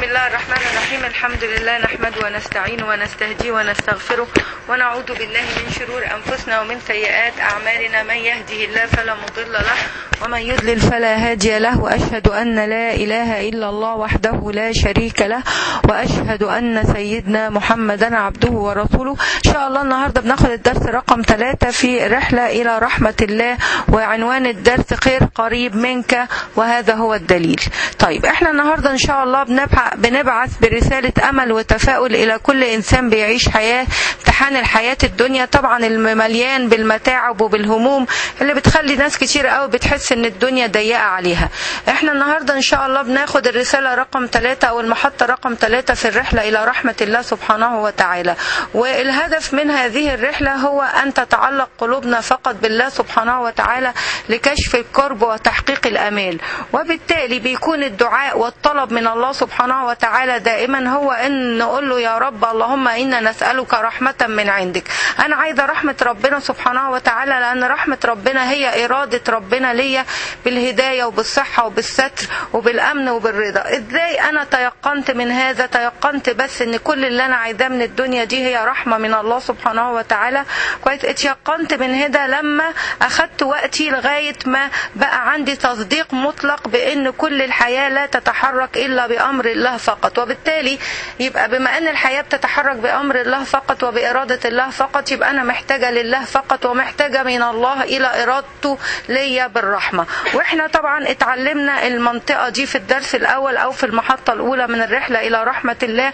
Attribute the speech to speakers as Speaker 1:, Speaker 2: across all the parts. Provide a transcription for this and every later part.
Speaker 1: الله الرحمن الرحيم الحمد لله نحمد ونستعين ونستهدي ونستغفره ونعوذ بالله من شرور أنفسنا ومن سيئات أعمالنا من يهده الله فلا مضل له ومن يضلل فلا هادي له وأشهد أن لا إله إلا الله وحده لا شريك له وأشهد أن سيدنا محمدا عبده ورسوله إن شاء الله النهاردة بناخد الدرس رقم ثلاثة في رحلة إلى رحمة الله وعنوان الدرس خير قريب منك وهذا هو الدليل طيب احنا النهاردة ان شاء الله بنبع- بنبعث برسالة امل وتفاؤل الى كل انسان بيعيش حياة امتحان الحياة الدنيا طبعا المليان بالمتاعب وبالهموم اللي بتخلي ناس كتير قوي بتحس ان الدنيا ضيقة عليها احنا النهاردة ان شاء الله بناخد الرسالة رقم ثلاثة او المحطة رقم ثلاثة في الرحلة الى رحمة الله سبحانه وتعالى والهدف من هذه الرحلة هو ان تتعلق قلوبنا فقط بالله سبحانه وتعالى لكشف الكرب وتحقيق الامال وبالتالي بيكون الدعاء والطلب من الله سبحانه وتعالى دائما هو ان نقول له يا رب اللهم انا نسالك رحمه من عندك انا عايزه رحمه ربنا سبحانه وتعالى لان رحمه ربنا هي اراده ربنا ليا بالهدايه وبالصحه وبالستر وبالامن وبالرضا ازاي انا تيقنت من هذا تيقنت بس ان كل اللي انا عايزاه من الدنيا دي هي رحمه من الله سبحانه وتعالى كويس اتيقنت من هذا لما اخدت وقتي لغايه ما بقى عندي تصديق مطلق بان كل الحياه لا تتحرك الا بامر الله فقط وبالتالي يبقى بما ان الحياه بتتحرك بامر الله فقط وباراده الله فقط يبقى انا محتاجه لله فقط ومحتاجه من الله الى ارادته ليا بالرحمه واحنا طبعا اتعلمنا المنطقه دي في الدرس الاول او في المحطه الاولى من الرحله الى رحمه الله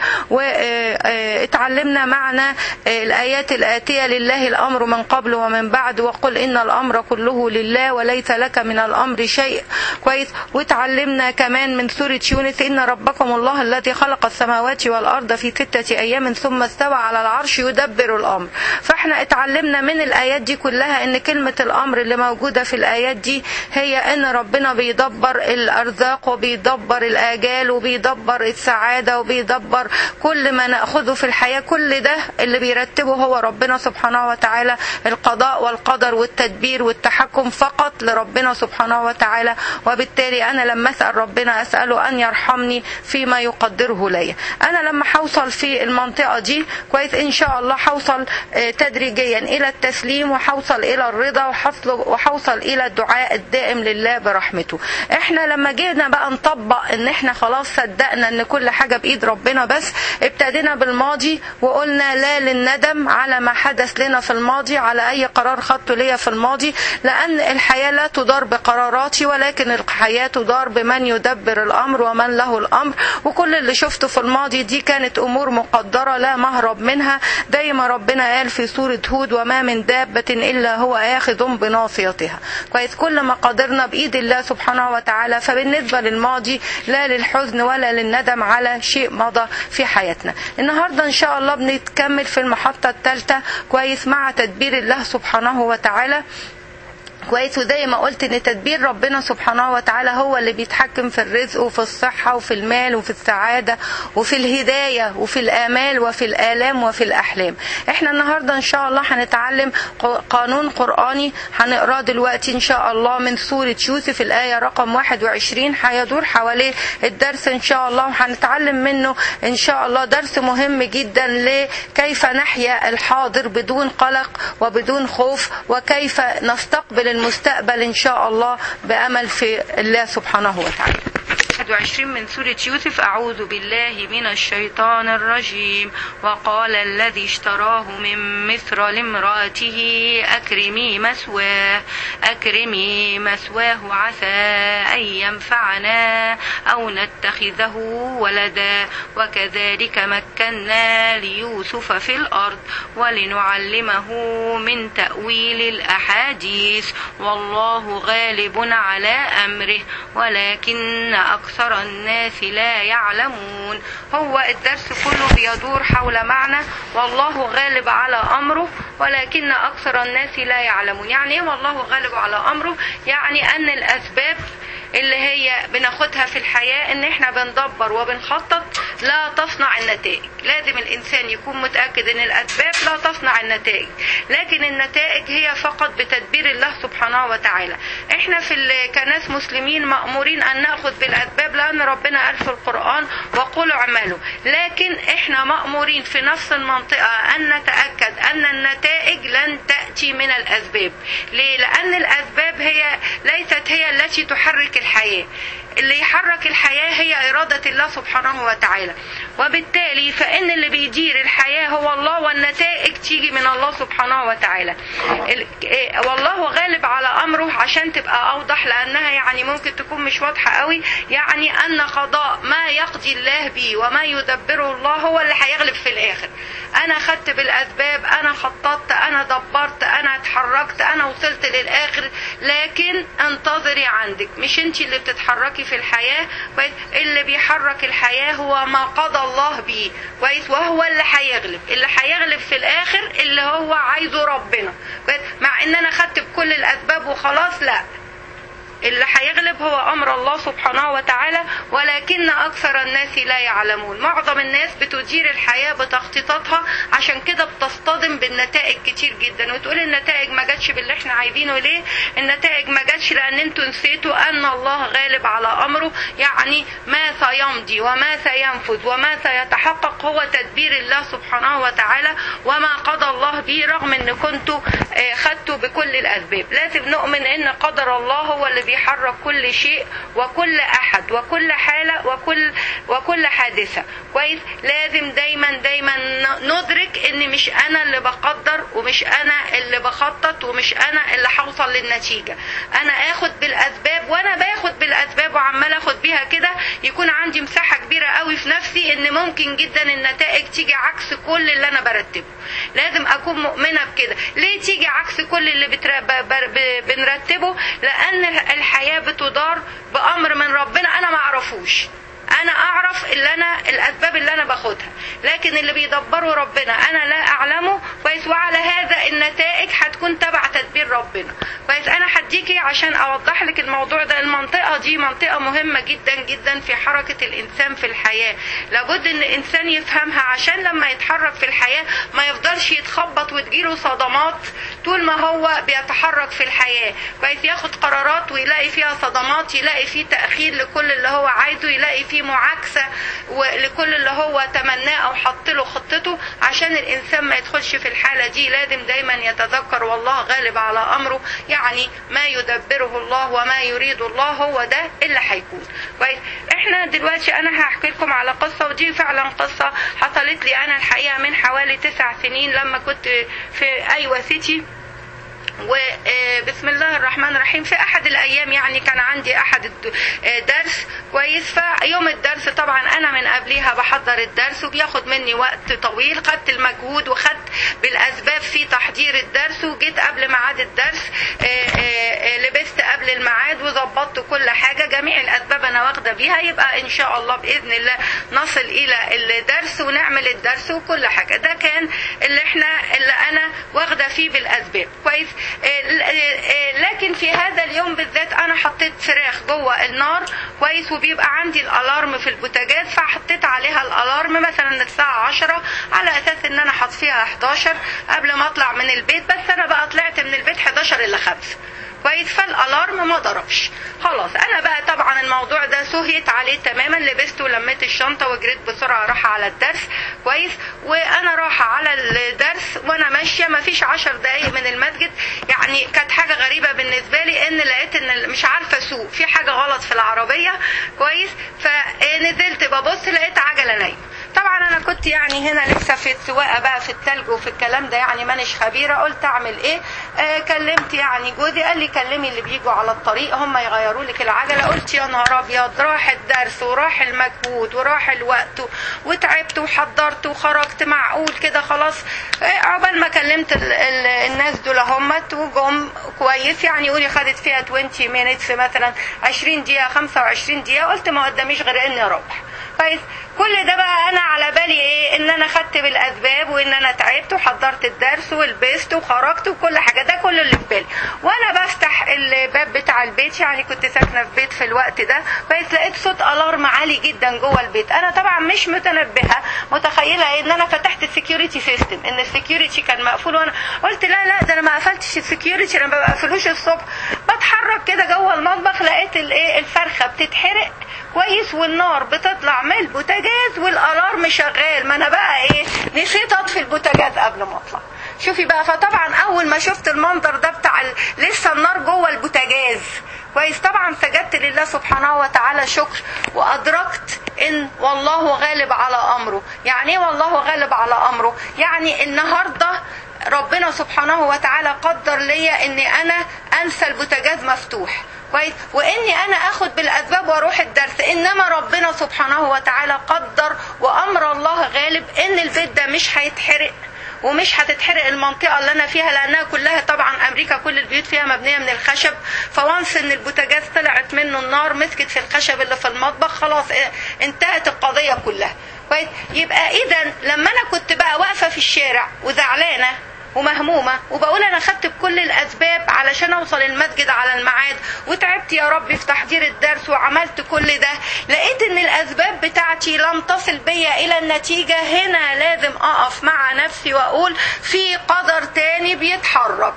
Speaker 1: واتعلمنا معنى الايات الاتيه لله الامر من قبل ومن بعد وقل ان الامر كله لله وليس لك من الامر شيء كويس وتعلمنا كمان من سوره يونس ان ربكم الله الذي خلق السماوات والارض في سته ايام ثم استوى على العرش يدبر الامر فاحنا اتعلمنا من الايات دي كلها ان كلمه الامر اللي موجوده في الايات دي هي ان ربنا بيدبر الارزاق وبيدبر الاجال وبيدبر السعاده وبيدبر كل ما ناخذه في الحياه كل ده اللي بيرتبه هو ربنا سبحانه وتعالى القضاء والقدر والتدبير والتحكم فقط لربنا سبحانه وتعالى وبالتالي انا لما اسال ربنا اساله ان يرحمني فيما يقدره لي انا لما حوصل في المنطقه دي كويس ان شاء الله حوصل آه، تدريجيا الى التسليم وحوصل الى الرضا وحصل وحوصل الى الدعاء الدائم لله برحمته احنا لما جينا بقى نطبق ان احنا خلاص صدقنا ان كل حاجه بايد ربنا بس ابتدينا بالماضي وقلنا لا للندم على ما حدث لنا في الماضي على اي قرار خدته ليا في الماضي لان الحياه لا تدار بقراراتي ولكن الحياه تدار بمن يدبر الامر ومن له الامر وكل اللي شفته في الماضي دي كانت امور مقدره لا مهرب منها دايما ربنا قال في سوره هود وما من دابه الا هو اخذ بناصيتها كويس كل ما قدرنا بايد الله سبحانه وتعالى فبالنسبه للماضي لا للحزن ولا للندم على شيء مضى في حياتنا النهارده ان شاء الله بنتكمل في المحطه الثالثه كويس مع تدبير الله سبحانه وتعالى كويس وزي ما قلت ان تدبير ربنا سبحانه وتعالى هو اللي بيتحكم في الرزق وفي الصحة وفي المال وفي السعادة وفي الهداية وفي الآمال وفي الآلام وفي الأحلام احنا النهاردة ان شاء الله هنتعلم ق- قانون قرآني هنقراه دلوقتي ان شاء الله من سورة يوسف الآية رقم 21 هيدور حواليه الدرس ان شاء الله وهنتعلم منه ان شاء الله درس مهم جدا لكيف نحيا الحاضر بدون قلق وبدون خوف وكيف نستقبل المستقبل ان شاء الله بامل في الله سبحانه وتعالى 21 من سورة يوسف أعوذ بالله من الشيطان الرجيم وقال الذي اشتراه من مصر لامرأته أكرمي مثواه أكرمي مثواه عسى أن ينفعنا أو نتخذه ولدا وكذلك مكنا ليوسف في الأرض ولنعلمه من تأويل الأحاديث والله غالب على أمره ولكن أكثر الناس لا يعلمون هو الدرس كله بيدور حول معنى والله غالب على أمره ولكن أكثر الناس لا يعلمون يعني إيه والله غالب على أمره يعني أن الأسباب اللي هي بناخدها في الحياة ان احنا بندبر وبنخطط لا تصنع النتائج لازم الانسان يكون متاكد ان الاسباب لا تصنع النتائج لكن النتائج هي فقط بتدبير الله سبحانه وتعالى احنا في ال- كناس مسلمين مامورين ان ناخذ بالاسباب لان ربنا قال في القران وقولوا اعملوا لكن احنا مامورين في نفس المنطقه ان نتاكد ان النتائج لن تاتي من الاسباب ليه لان الاسباب هي ليست هي التي تحرك الحياه اللي يحرك الحياة هي إرادة الله سبحانه وتعالى وبالتالي فإن اللي بيدير الحياة هو الله والنتائج تيجي من الله سبحانه وتعالى ال- إيه، والله غالب على أمره عشان تبقى أوضح لأنها يعني ممكن تكون مش واضحة قوي يعني أن قضاء ما يقضي الله به وما يدبره الله هو اللي هيغلب في الآخر أنا خدت بالأسباب أنا خططت أنا دبرت أنا اتحركت أنا وصلت للآخر لكن انتظري عندك مش انت اللي بتتحركي في الحياة كويس اللي بيحرك الحياة هو ما قضى الله به كويس وهو اللي هيغلب اللي هيغلب في الآخر اللي هو عايزه ربنا كويس مع ان انا خدت بكل الأسباب وخلاص لا اللي هيغلب هو امر الله سبحانه وتعالى ولكن اكثر الناس لا يعلمون معظم الناس بتدير الحياه بتخطيطاتها عشان كده بتصطدم بالنتائج كتير جدا وتقول النتائج ما جاتش باللي احنا عايزينه ليه النتائج ما جاتش لان انتوا نسيتوا ان الله غالب على امره يعني ما سيمضي وما سينفذ وما سيتحقق هو تدبير الله سبحانه وتعالى وما قضى الله به رغم ان كنتوا آه، خدتوا بكل الاسباب لازم نؤمن ان قدر الله هو اللي بيحرك كل شيء وكل احد وكل حاله وكل وكل حادثه كويس لازم دايما دايما ن- ندرك ان مش انا اللي بقدر ومش انا اللي بخطط ومش انا اللي هوصل للنتيجه انا اخد بالاسباب وانا باخد بالاسباب وعمال اخد بيها كده يكون عندي مساحه كبيره قوي في نفسي ان ممكن جدا النتائج تيجي عكس كل اللي انا برتبه لازم اكون مؤمنه بكده ليه تيجي عكس كل اللي بتر... ب... ب... ب... بنرتبه لان الحياه بتدار بامر من ربنا انا ما اعرفوش انا اعرف اللي انا الاسباب اللي انا باخدها لكن اللي بيدبره ربنا انا لا اعلمه كويس وعلى هذا النتائج هتكون تبع تدبير ربنا كويس انا هديكي عشان اوضح لك الموضوع ده المنطقه دي منطقه مهمه جدا جدا في حركه الانسان في الحياه لابد ان الانسان يفهمها عشان لما يتحرك في الحياه ما يفضلش يتخبط وتجيله صدمات طول ما هو بيتحرك في الحياه كويس ياخد قرارات ويلاقي فيها صدمات يلاقي فيه تاخير لكل اللي هو عايزه يلاقي فيه معاكسه ولكل اللي هو تمناه او حط له خطته عشان الانسان ما يدخلش في الحاله دي لازم دايما يتذكر والله غالب على امره يعني ما يدبره الله وما يريد الله هو ده اللي هيكون كويس احنا دلوقتي انا هحكي لكم على قصه ودي فعلا قصه حصلت لي انا الحقيقه من حوالي تسع سنين لما كنت في ايوه سيتي وبسم الله الرحمن الرحيم في احد الايام يعني كان عندي احد الد- آه، درس كويس فيوم الدرس طبعا انا من قبليها بحضر الدرس وبياخد مني وقت طويل خدت المجهود وخدت بالاسباب في تحضير الدرس وجيت قبل ميعاد الدرس آه، آه، آه، لبست قبل الميعاد وظبطت كل حاجه جميع الاسباب انا واخده بيها يبقى ان شاء الله باذن الله نصل الى الدرس ونعمل الدرس وكل حاجه ده كان اللي احنا اللي انا واخده فيه بالاسباب كويس آه، آه، لكن في هذا اليوم بالذات انا حطيت فراخ جوه النار كويس وبيبقى عندي الالارم في البوتاجاز فحطيت عليها الالارم مثلا الساعه 10 على اساس ان انا هطفيها 11 قبل ما اطلع من البيت بس انا بقى طلعت من البيت 11 الا 5 كويس فالالارم ما ضربش خلاص انا بقى طبعا الموضوع ده سهيت عليه تماما لبست ولميت الشنطه وجريت بسرعه رايحه على الدرس كويس وانا رايحه على الدرس وانا ماشيه ما فيش عشر دقايق من المسجد يعني كانت حاجه غريبه بالنسبه لي ان لقيت ان مش عارفه اسوق في حاجه غلط في العربيه كويس فنزلت ببص لقيت عجله نايمه طبعا انا كنت يعني هنا لسه في السواقه بقى في التلج وفي الكلام ده يعني مانيش خبيره قلت اعمل ايه آه كلمت يعني جوزي قال لي كلمي اللي بيجوا على الطريق هم يغيروا لك العجله قلت يا نهار ابيض راح الدرس وراح المجهود وراح الوقت وتعبت وحضرت وخرجت معقول كده خلاص آه عقبال ما كلمت ال ال الناس دول همت وجم كويس يعني قولي خدت فيها 20 مينتس مثلا 20 دقيقه 25 دقيقه قلت ما قداميش غير اني اروح كويس كل ده بقى انا على بالي ايه ان انا خدت بالاسباب وان انا تعبت وحضرت الدرس ولبست وخرجت وكل حاجه ده كل اللي في بالي وانا بفتح الباب بتاع البيت يعني كنت ساكنه في بيت في الوقت ده كويس لقيت صوت الارم عالي جدا جوه البيت انا طبعا مش متنبهه متخيله ان انا فتحت السكيورتي سيستم ان السكيورتي كان مقفول وانا قلت لا لا ده انا ما قفلتش السكيورتي انا ما بقفلوش الصبح بتحرك كده جوه المطبخ لقيت الايه الفرخه بتتحرق كويس والنار بتطلع من البوتاجاز والالارم شغال ما انا بقى ايه نسيت اطفي البوتاجاز قبل ما اطلع شوفي بقى فطبعا اول ما شفت المنظر ده بتاع ال... لسه النار جوه البوتاجاز كويس طبعا سجدت لله سبحانه وتعالى شكر وادركت ان والله غالب على امره يعني ايه والله غالب على امره يعني النهارده ربنا سبحانه وتعالى قدر ليا ان انا انسى البوتاجاز مفتوح كويس واني انا اخد بالاسباب واروح الدرس انما ربنا سبحانه وتعالى قدر وامر الله غالب ان البيت ده مش هيتحرق ومش هتتحرق المنطقه اللي انا فيها لانها كلها طبعا امريكا كل البيوت فيها مبنيه من الخشب فوانس ان البوتاجاز طلعت منه النار مسكت في الخشب اللي في المطبخ خلاص انتهت القضيه كلها كويس يبقى اذا لما انا كنت بقى واقفه في الشارع وزعلانه ومهمومة وبقول أنا خدت بكل الأسباب علشان أوصل المسجد على الميعاد وتعبت يا ربي في تحضير الدرس وعملت كل ده لقيت إن الأسباب بتاعتي لم تصل بيا إلى النتيجة هنا لازم أقف مع نفسي وأقول في قدر تاني بيتحرك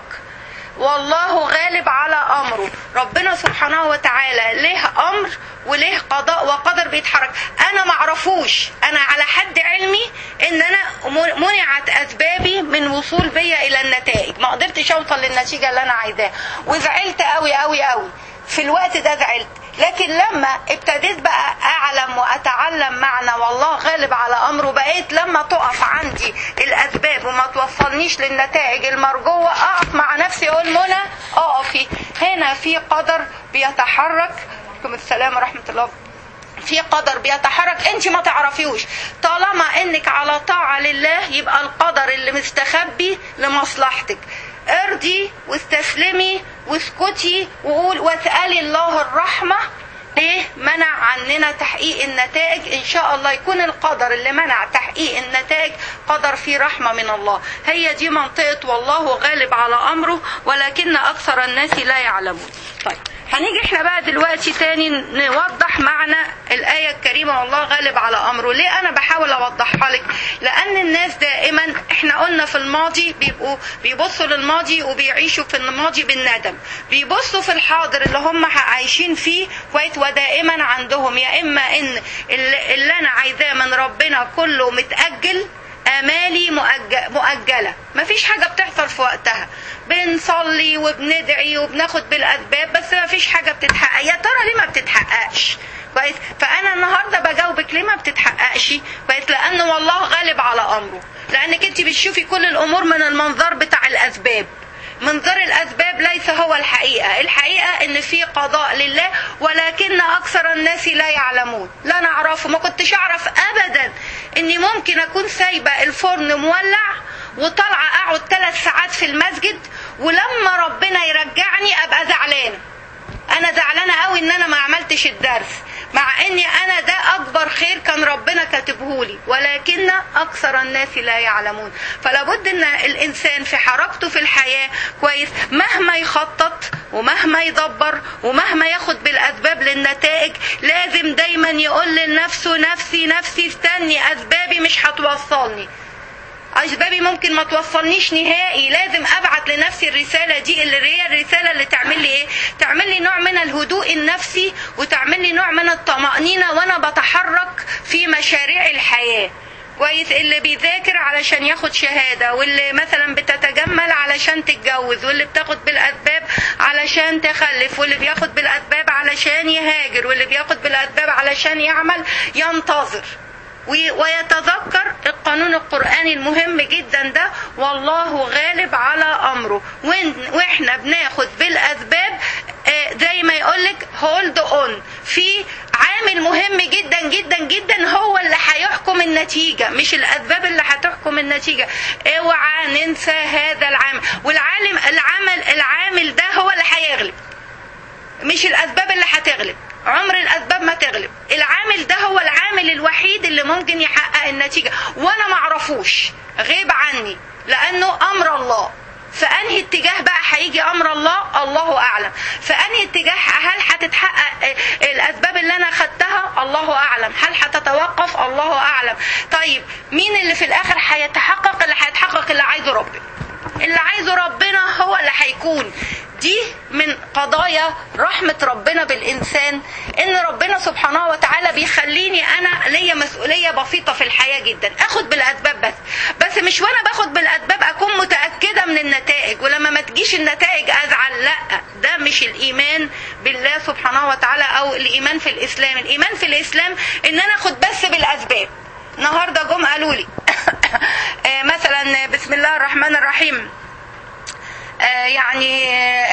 Speaker 1: والله غالب على امره ربنا سبحانه وتعالى له امر وله قضاء وقدر بيتحرك انا معرفوش انا على حد علمي ان انا منعت اسبابي من وصول بيا الى النتائج ما قدرتش اوصل للنتيجه اللي انا عايزاها وزعلت قوي قوي قوي في الوقت ده زعلت لكن لما ابتديت بقى اعلم واتعلم معنى والله غالب على امره بقيت لما تقف عندي الاسباب وما توصلنيش للنتائج المرجوه اقف مع نفسي اقول منى اقفي هنا في قدر بيتحرك عليكم السلام ورحمه الله في قدر بيتحرك انت ما تعرفيوش طالما انك على طاعه لله يبقى القدر اللي مستخبي لمصلحتك ارضي واستسلمي واسكتي وقول واسألي الله الرحمة ليه منع عننا تحقيق النتائج ان شاء الله يكون القدر اللي منع تحقيق النتائج قدر فيه رحمة من الله هي دي منطقة والله غالب على امره ولكن اكثر الناس لا يعلمون طيب هنيجي احنا بقى دلوقتي تاني نوضح معنى الآية الكريمة والله غالب على أمره ليه أنا بحاول أوضحها لك لأن الناس دائما احنا قلنا في الماضي بيبقوا بيبصوا للماضي وبيعيشوا في الماضي بالندم بيبصوا في الحاضر اللي هم عايشين فيه كويس ودائما عندهم يا إما إن اللي, اللي أنا عايزاه من ربنا كله متأجل امالي مؤجله مفيش حاجه بتحصل في وقتها بنصلي وبندعي وبناخد بالاسباب بس مفيش حاجه بتتحقق يا ترى ليه ما بتتحققش كويس فانا النهارده بجاوبك ليه ما بتتحققش كويس لان والله غالب على امره لانك انت بتشوفي كل الامور من المنظر بتاع الاسباب منظر الاسباب ليس هو الحقيقه الحقيقه ان في قضاء لله ولكن اكثر الناس لا يعلمون لا نعرفه ما كنتش اعرف ابدا اني ممكن اكون سايبه الفرن مولع وطالعه اقعد ثلاث ساعات في المسجد ولما ربنا يرجعني ابقى زعلانه انا زعلانه قوي ان انا ما عملتش الدرس مع اني انا ده اكبر خير كان ربنا كاتبهولي ولكن اكثر الناس لا يعلمون فلابد ان الانسان في حركته في الحياه كويس مهما يخطط ومهما يدبر ومهما ياخد بالاسباب للنتائج لازم دايما يقول لنفسه نفسي نفسي استني اسبابي مش هتوصلني اسبابي ممكن ما توصلنيش نهائي لازم ابعت لنفسي الرساله دي اللي هي الرساله اللي تعمل لي ايه تعمل لي نوع من الهدوء النفسي وتعمل لي نوع من الطمانينه وانا بتحرك في مشاريع الحياه كويس اللي بيذاكر علشان ياخد شهادة واللي مثلا بتتجمل علشان تتجوز واللي بتاخد بالأسباب علشان تخلف واللي بياخد بالأسباب علشان يهاجر واللي بياخد بالأسباب علشان يعمل ينتظر ويتذكر القانون القرآني المهم جدا ده والله غالب على أمره وإحنا بناخد بالأسباب زي ما يقولك هولد اون في عامل مهم جدا جدا جدا هو اللي هيحكم النتيجة مش الأسباب اللي هتحكم النتيجة اوعى ننسى هذا العامل والعالم العمل العامل ده هو اللي هيغلب مش الاسباب اللي هتغلب عمر الاسباب ما تغلب العامل ده هو العامل الوحيد اللي ممكن يحقق النتيجه وانا معرفوش غيب عني لانه امر الله فانهي اتجاه بقى هيجي امر الله الله اعلم فانهي اتجاه هل هتتحقق الاسباب اللي انا خدتها الله اعلم هل هتتوقف الله اعلم طيب مين اللي في الاخر هيتحقق اللي هيتحقق اللي عايزه ربنا اللي عايزه ربنا هو اللي هيكون دي من قضايا رحمة ربنا بالإنسان إن ربنا سبحانه وتعالى بيخليني أنا ليا مسؤولية بسيطة في الحياة جدا أخد بالأسباب بس بس مش وأنا باخد بالأسباب أكون متأكدة من النتائج ولما ما تجيش النتائج أزعل لا ده مش الإيمان بالله سبحانه وتعالى أو الإيمان في الإسلام الإيمان في الإسلام إن أنا أخد بس بالأسباب النهارده جم قالوا لي مثلا بسم الله الرحمن الرحيم يعني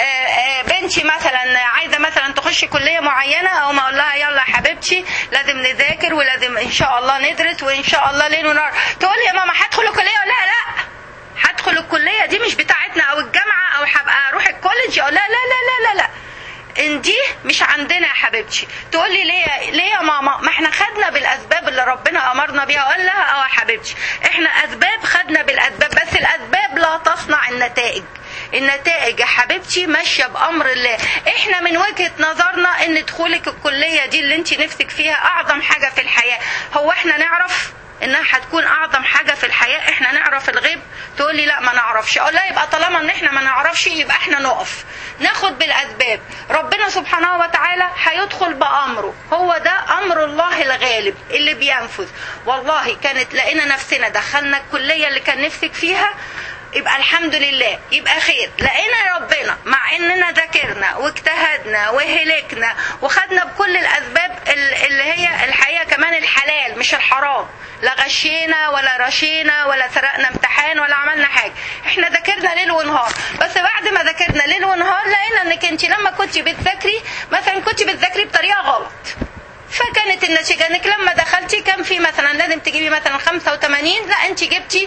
Speaker 1: بنتي مثلا عايزه مثلا تخش كليه معينه او ما اقول لها يلا يا حبيبتي لازم نذاكر ولازم ان شاء الله ندرس وان شاء الله ليل ونهار تقول لي يا ماما هدخل الكليه ولا لا لا هدخل الكليه دي مش بتاعتنا او الجامعه او هبقى اروح الكوليدج او لا لا لا لا لا, لا. ان دي مش عندنا يا حبيبتي تقول لي ليه ليه يا ماما ما احنا خدنا بالاسباب اللي ربنا امرنا بيها اقول لها اه يا حبيبتي احنا اسباب خدنا بالاسباب بس الاسباب لا تصنع النتائج النتائج يا حبيبتي ماشيه بامر الله احنا من وجهه نظرنا ان دخولك الكليه دي اللي انت نفسك فيها اعظم حاجه في الحياه هو احنا نعرف انها هتكون اعظم حاجه في الحياه احنا نعرف الغيب تقول لي لا ما نعرفش اقول لا يبقى طالما ان احنا ما نعرفش يبقى احنا نقف ناخد بالاسباب ربنا سبحانه وتعالى هيدخل بامره هو ده امر الله الغالب اللي بينفذ والله كانت لقينا نفسنا دخلنا الكليه اللي كان نفسك فيها يبقى الحمد لله يبقى خير لقينا ربنا مع اننا ذاكرنا واجتهدنا وهلكنا وخدنا بكل الاسباب اللي هي الحقيقه كمان الحلال مش الحرام لا غشينا ولا رشينا ولا سرقنا امتحان ولا عملنا حاجه احنا ذاكرنا ليل ونهار بس بعد ما ذاكرنا ليل ونهار لقينا انك انت لما كنت بتذاكري مثلا كنت بتذاكري بطريقه غلط فكانت النتيجة انك لما دخلتي كان في مثلا لازم تجيبي مثلا 85 لا انت جبتي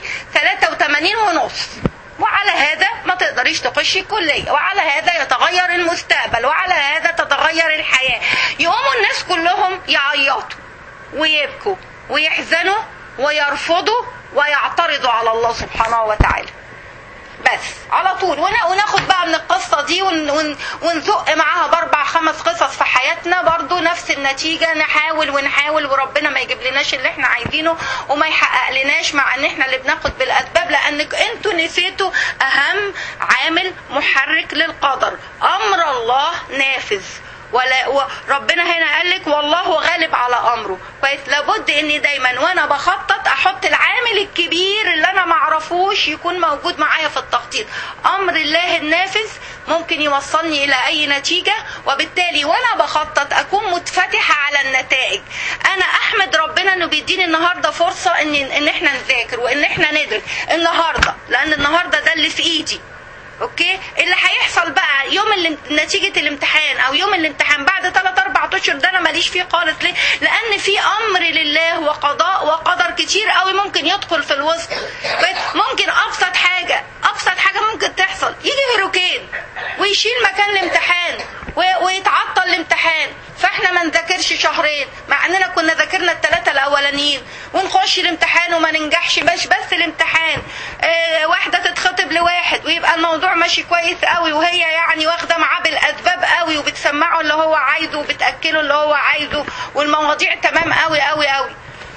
Speaker 1: 83 ونص وعلى هذا ما تقدريش تخشي الكلية وعلى هذا يتغير المستقبل وعلى هذا تتغير الحياة يقوموا الناس كلهم يعيطوا ويبكوا ويحزنوا ويرفضوا ويعترضوا على الله سبحانه وتعالى بس على طول وناخد بقى من القصة دي ونزق معاها باربع خمس قصص في حياتنا برضو نفس النتيجة نحاول ونحاول وربنا ما يجيب لناش اللي احنا عايزينه وما يحقق لناش مع ان احنا اللي بناخد بالاسباب لانك انتوا نسيتوا اهم عامل محرك للقدر امر الله نافذ ولا ربنا هنا قال لك والله غالب على امره كويس لابد اني دايما وانا بخطط احط العامل الكبير اللي انا ما اعرفوش يكون موجود معايا في التخطيط امر الله النافذ ممكن يوصلني الى اي نتيجه وبالتالي وانا بخطط اكون متفتحه على النتائج انا احمد ربنا انه بيديني النهارده فرصه ان ان احنا نذاكر وان احنا ندرس النهارده لان النهارده ده اللي في ايدي اوكي اللي هيحصل بقى يوم اللي نتيجه الامتحان او يوم الامتحان بعد 3 4 اشهر ده انا ماليش فيه خالص ليه لان في امر لله وقضاء وقدر كتير قوي ممكن يدخل في الوسط ممكن ابسط حاجه ابسط حاجه ممكن تحصل يجي هيروكين ويشيل مكان الامتحان ويتعطل الامتحان فاحنا ما نذاكرش شهرين مع اننا كنا ذاكرنا الثلاثه الاولانيين ونخش الامتحان وما ننجحش بس بس الامتحان اه واحده تتخطب لواحد ويبقى الموضوع ماشي كويس قوي وهي يعني واخده معاه بالاسباب قوي وبتسمعه اللي هو عايزه وبتاكله اللي هو عايزه والمواضيع تمام قوي قوي قوي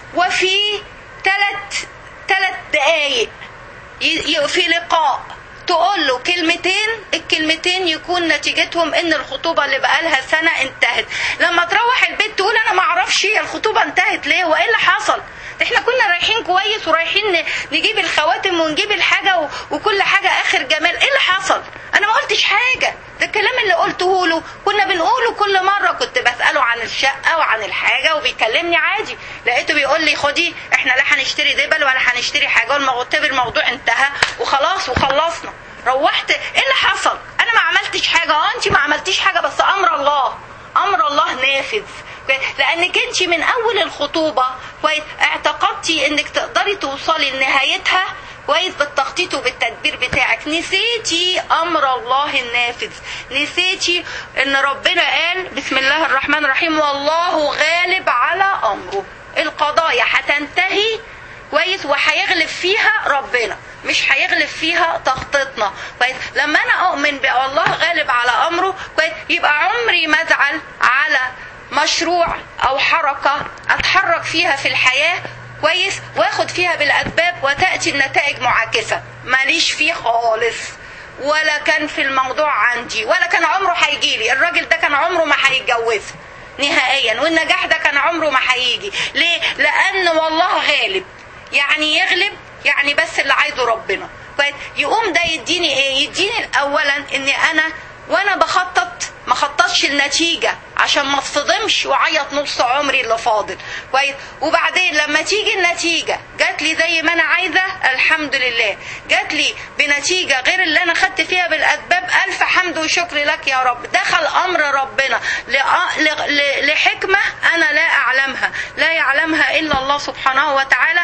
Speaker 1: وفي ثلاث ثلاث دقايق في لقاء تقول له كلمتين الكلمتين يكون نتيجتهم ان الخطوبه اللي بقالها سنه انتهت لما تروح البيت تقول انا ما اعرفش الخطوبه انتهت ليه وايه اللي حصل احنا كنا رايحين كويس ورايحين نجيب الخواتم ونجيب الحاجه وكل حاجه اخر جمال ايه اللي حصل انا ما قلتش حاجه ده الكلام اللي قلته له كنا بنقوله كل مره كنت بساله عن الشقه وعن الحاجه وبيكلمني عادي لقيته بيقول لي خدي احنا لا هنشتري دبل ولا هنشتري حاجه الموضوع انتهى وخلاص وخلصنا روحت ايه اللي حصل انا ما عملتش حاجه اه انت ما عملتيش حاجه بس امر الله امر الله نافذ لانك انت من اول الخطوبه كويس اعتقدتي انك تقدري توصلي لنهايتها كويس بالتخطيط وبالتدبير بتاعك نسيتي امر الله النافذ نسيتي ان ربنا قال بسم الله الرحمن الرحيم والله غالب على امره القضايا هتنتهي كويس وهيغلب فيها ربنا مش هيغلب فيها تخطيطنا كويس لما انا اؤمن بالله غالب على امره كويس يبقى عمري ما ازعل على مشروع او حركه اتحرك فيها في الحياه كويس واخد فيها بالاسباب وتاتي النتائج معاكسه ماليش فيه خالص ولا كان في الموضوع عندي ولا كان عمره هيجي لي الراجل ده كان عمره ما هيتجوز نهائيا والنجاح ده كان عمره ما هيجي ليه لان والله غالب يعني يغلب يعني بس اللي عايزه ربنا كويس يقوم ده يديني ايه يديني اولا اني انا وانا بخطط ما خططش النتيجة عشان ما اتصدمش وعيط نص عمري اللي فاضل كويس وبعدين لما تيجي النتيجة جات لي زي ما انا عايزة الحمد لله جات لي بنتيجة غير اللي انا خدت فيها بالاسباب الف حمد وشكر لك يا رب دخل امر ربنا لحكمة انا لا اعلمها لا يعلمها الا الله سبحانه وتعالى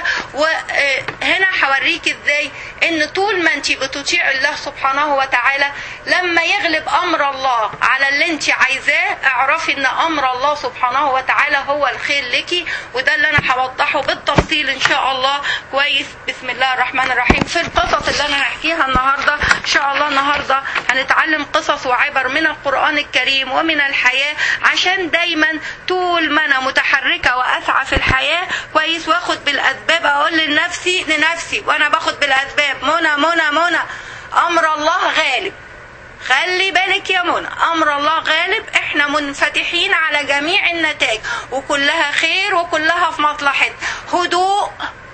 Speaker 1: وهنا هوريك ازاي ان طول ما انت بتطيع الله سبحانه وتعالى لما يغلب امر الله على اللي انت عايزاه اعرفي ان امر الله سبحانه وتعالى هو الخير لك وده اللي انا هوضحه بالتفصيل ان شاء الله كويس بسم الله الرحمن الرحيم في القصص اللي انا هحكيها النهارده ان شاء الله النهارده هنتعلم قصص وعبر من القران الكريم ومن الحياه عشان دايما طول ما انا متحركه واسعى في الحياه كويس واخد بالاسباب اقول لنفسي لنفسي وانا باخد بالاسباب منى منى منى امر الله غالب خلي بالك يا منى امر الله غالب احنا منفتحين على جميع النتائج وكلها خير وكلها في مصلحتنا هدوء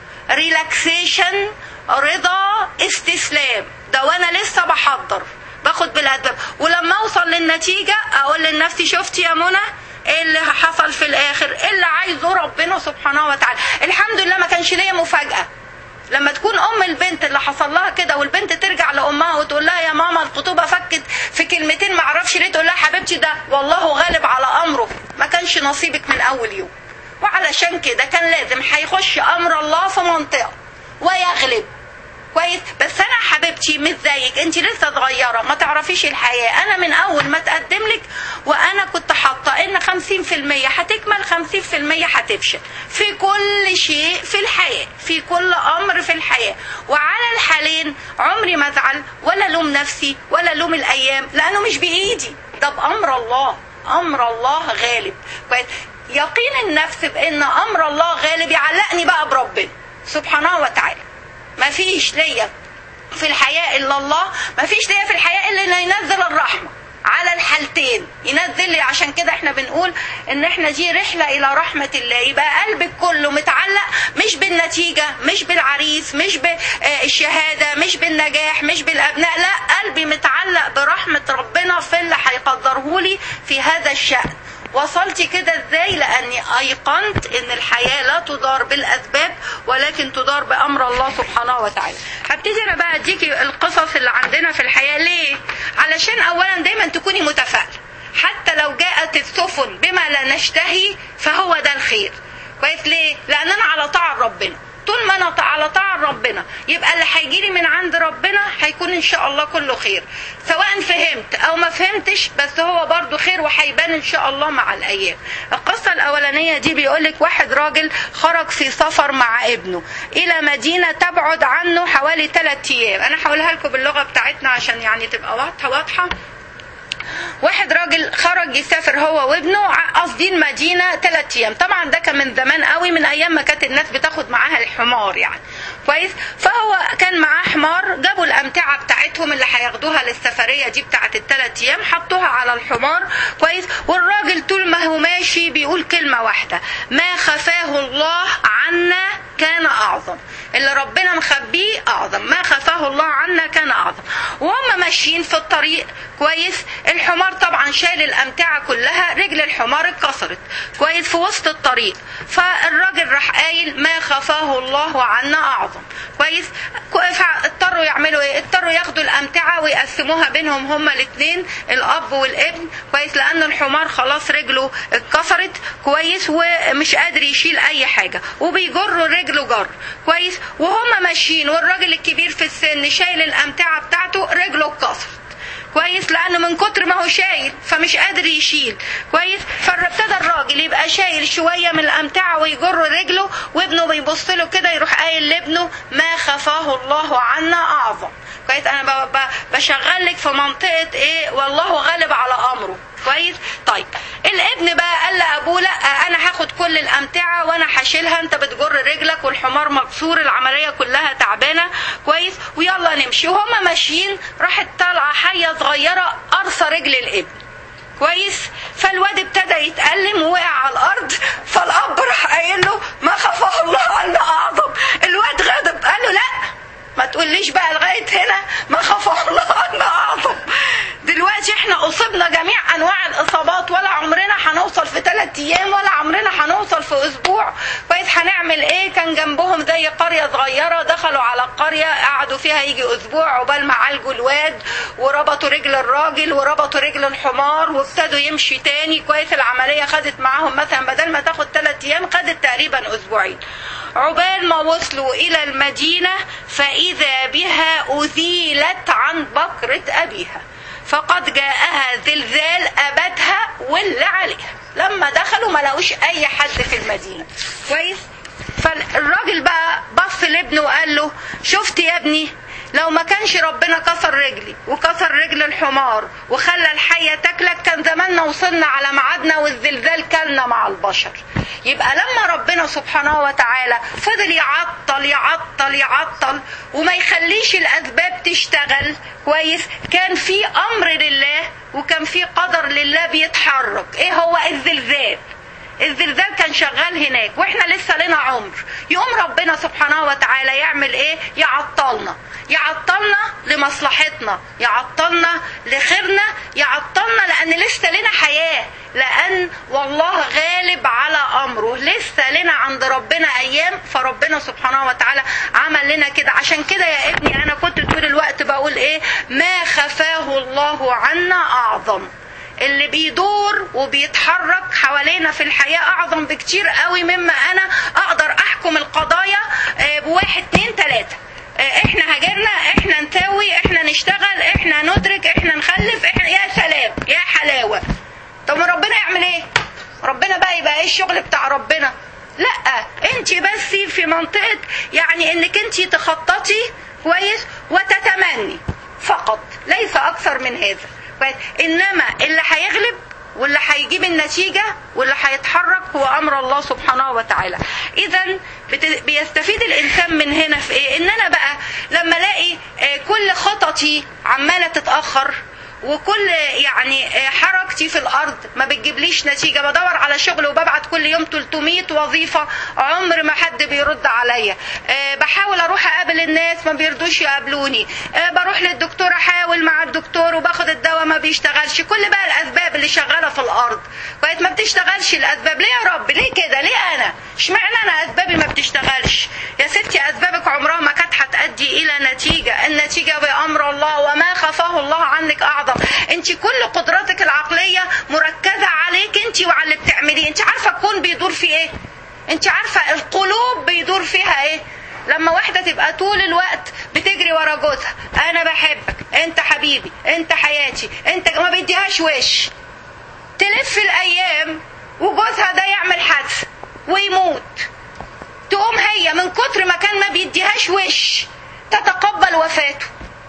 Speaker 1: ريلاكسيشن رضا استسلام ده وانا لسه بحضر باخد بالاسباب ولما اوصل للنتيجه اقول لنفسي شفتي يا منى ايه اللي حصل في الاخر ايه اللي عايزه ربنا سبحانه وتعالى الحمد لله ما كانش ليا مفاجاه لما تكون ام البنت اللي حصل لها كده والبنت ترجع لامها وتقول لها يا ماما الخطوبه فكت في كلمتين ما اعرفش ليه تقول لها حبيبتي ده والله غالب على امره ما كانش نصيبك من اول يوم وعلشان كده كان لازم هيخش امر الله في منطقه ويغلب كويس بس انا حبيبتي مش زيك انت لسه صغيره ما تعرفيش الحياه انا من اول ما اتقدم لك وانا كنت حاطه ان 50% هتكمل 50% هتفشل في كل شيء في الحياه في كل امر في الحياه وعلى الحالين عمري ما ازعل ولا لوم نفسي ولا لوم الايام لانه مش بايدي ده بامر الله امر الله غالب كويس يقين النفس بان امر الله غالب يعلقني بقى بربنا سبحانه وتعالى ما فيش ليا في الحياة إلا الله ما فيش ليا في الحياة إلا إنه ينزل الرحمة على الحالتين ينزل لي عشان كده احنا بنقول ان احنا دي رحله الى رحمه الله يبقى قلبك كله متعلق مش بالنتيجه مش بالعريس مش بالشهاده مش بالنجاح مش بالابناء لا قلبي متعلق برحمه ربنا في اللي هيقدره لي في هذا الشان وصلت كده ازاي لاني ايقنت ان الحياه لا تدار بالاسباب ولكن تدار بامر الله سبحانه وتعالى هبتدي انا بقى اديكي القصص اللي عندنا في الحياه ليه علشان اولا دايما تكوني متفائله حتى لو جاءت السفن بما لا نشتهي فهو ده الخير كويس ليه لاننا على طاعه ربنا طول ما انا على طاعه ربنا يبقى اللي هيجي لي من عند ربنا هيكون ان شاء الله كله خير سواء فهمت او ما فهمتش بس هو برضو خير وهيبان ان شاء الله مع الايام القصه الاولانيه دي بيقولك واحد راجل خرج في سفر مع ابنه الى مدينه تبعد عنه حوالي 3 ايام انا هقولها لكم باللغه بتاعتنا عشان يعني تبقى واضحه واضحه واحد راجل خرج يسافر هو وابنه قاصدين مدينه ثلاث ايام طبعا ده كان من زمان قوي من ايام ما كانت الناس بتاخد معاها الحمار يعني كويس فهو كان معاه حمار جابوا الامتعه بتاعتهم اللي هياخدوها للسفريه دي بتاعت الثلاث ايام حطوها على الحمار كويس والراجل طول ما هو ماشي بيقول كلمه واحده ما خفاه الله عنا كان اعظم اللي ربنا مخبيه اعظم ما خفاه الله عنا كان اعظم وهم ماشيين في الطريق كويس الحمار طبعا شال الامتعه كلها رجل الحمار اتكسرت كويس في وسط الطريق فالراجل راح قايل ما خفاه الله عنا اعظم اعظم كويس اضطروا يعملوا ايه اضطروا ياخدوا الامتعه ويقسموها بينهم هما الاثنين الاب والابن كويس لان الحمار خلاص رجله اتكسرت كويس ومش قادر يشيل اي حاجه وبيجروا رجله جر كويس وهم ماشيين والراجل الكبير في السن شايل الامتعه بتاعته رجله اتكسرت كويس لانه من كتر ما هو شايل فمش قادر يشيل كويس فابتدى الراجل يبقى شايل شويه من الامتعه ويجر رجله وابنه بيبص له كده يروح قايل لابنه ما خفاه الله عنا اعظم كويس انا بشغل لك في منطقه ايه والله غالب على امره كويس طيب الابن بقى قال لابوه لا انا هاخد كل الامتعه وانا هشيلها انت بتجر رجلك والحمار مكسور العمليه كلها تعبانه كويس ويلا نمشي وهما ماشيين راحت طالعه حيه صغيره قرصه رجل الابن كويس فالواد ابتدى يتألم ووقع على الأرض فالأب راح قايل له ما خفاه الله عنا أعظم الواد غضب قال له لا ما تقوليش بقى لغاية هنا ما خفاه الله عنا أعظم دلوقتي احنا أصبنا جميع أنواع الإصابات ولا عمرنا هنوصل في ثلاث أيام ولا عمرنا هنوصل في أسبوع كويس هنعمل إيه كان جنبهم زي قرية صغيرة دخلوا على القرية قعدوا فيها يجي أسبوع عقبال ما عالجوا الواد وربطوا رجل الراجل وربطوا رجل الحمار وابتدوا يمشي تاني كويس العملية خدت معاهم مثلا بدل ما تاخد ثلاث أيام خدت تقريبا أسبوعين عقبال ما وصلوا إلى المدينة فإذا بها أزيلت عن بكرة أبيها فقد جاءها زلزال أبدها واللي عليها لما دخلوا ما لقوش أي حد في المدينة كويس فالراجل بقى بص لابنه وقال له شفت يا ابني لو ما كانش ربنا كسر رجلي وكسر رجل الحمار وخلى الحية تاكلك كان زماننا وصلنا على ميعادنا والزلزال كلنا مع البشر يبقى لما ربنا سبحانه وتعالى فضل يعطل يعطل يعطل وما يخليش الأسباب تشتغل كويس كان في أمر لله وكان في قدر لله بيتحرك ايه هو الزلزال الزلزال كان شغال هناك واحنا لسه لنا عمر يقوم ربنا سبحانه وتعالى يعمل ايه يعطلنا يعطلنا لمصلحتنا يعطلنا لخيرنا يعطلنا لان لسه لنا حياه لان والله غالب على امره لسه لنا عند ربنا ايام فربنا سبحانه وتعالى عمل لنا كده عشان كده يا ابني انا كنت طول الوقت بقول ايه ما خفاه الله عنا اعظم اللي بيدور وبيتحرك حوالينا في الحياة أعظم بكتير قوي مما أنا أقدر أحكم القضايا بواحد اتنين تلاتة احنا هاجرنا احنا نسوي احنا نشتغل احنا ندرك احنا نخلف احنا يا سلام يا حلاوة طب ما ربنا يعمل ايه ربنا بقى يبقى ايه الشغل بتاع ربنا لا انت بس في منطقة يعني انك انت تخططي كويس وتتمني فقط ليس اكثر من هذا كويس انما اللي هيغلب واللي هيجيب النتيجة واللي هيتحرك هو أمر الله سبحانه وتعالى إذا بيستفيد الإنسان من هنا في إيه إن أنا بقى لما ألاقي كل خططي عمالة تتأخر وكل يعني حركتي في الارض ما بتجيبليش نتيجه بدور على شغل وببعت كل يوم 300 وظيفه عمر ما حد بيرد عليا بحاول اروح اقابل الناس ما بيرضوش يقابلوني بروح للدكتور احاول مع الدكتور وباخد الدواء ما بيشتغلش كل بقى الاسباب اللي شغاله في الارض بقت ما بتشتغلش الاسباب ليه يا رب ليه كده ليه انا اشمعنى انا اسبابي ما بتشتغلش يا ستي اسبابك عمرها ما كانت هتؤدي الى نتيجه النتيجه بامر الله وما خفاه الله عنك اعظم انت كل قدراتك العقليه مركزه عليك انت وعلى اللي بتعمليه انت عارفه الكون بيدور في ايه انت عارفه القلوب بيدور فيها ايه لما واحدة تبقى طول الوقت بتجري ورا جوزها أنا بحبك أنت حبيبي أنت حياتي أنت ما بيديهاش وش تلف الأيام وجوزها ده يعمل حادثة ويموت تقوم هي من كتر ما كان ما بيديهاش وش تتقبل وفاته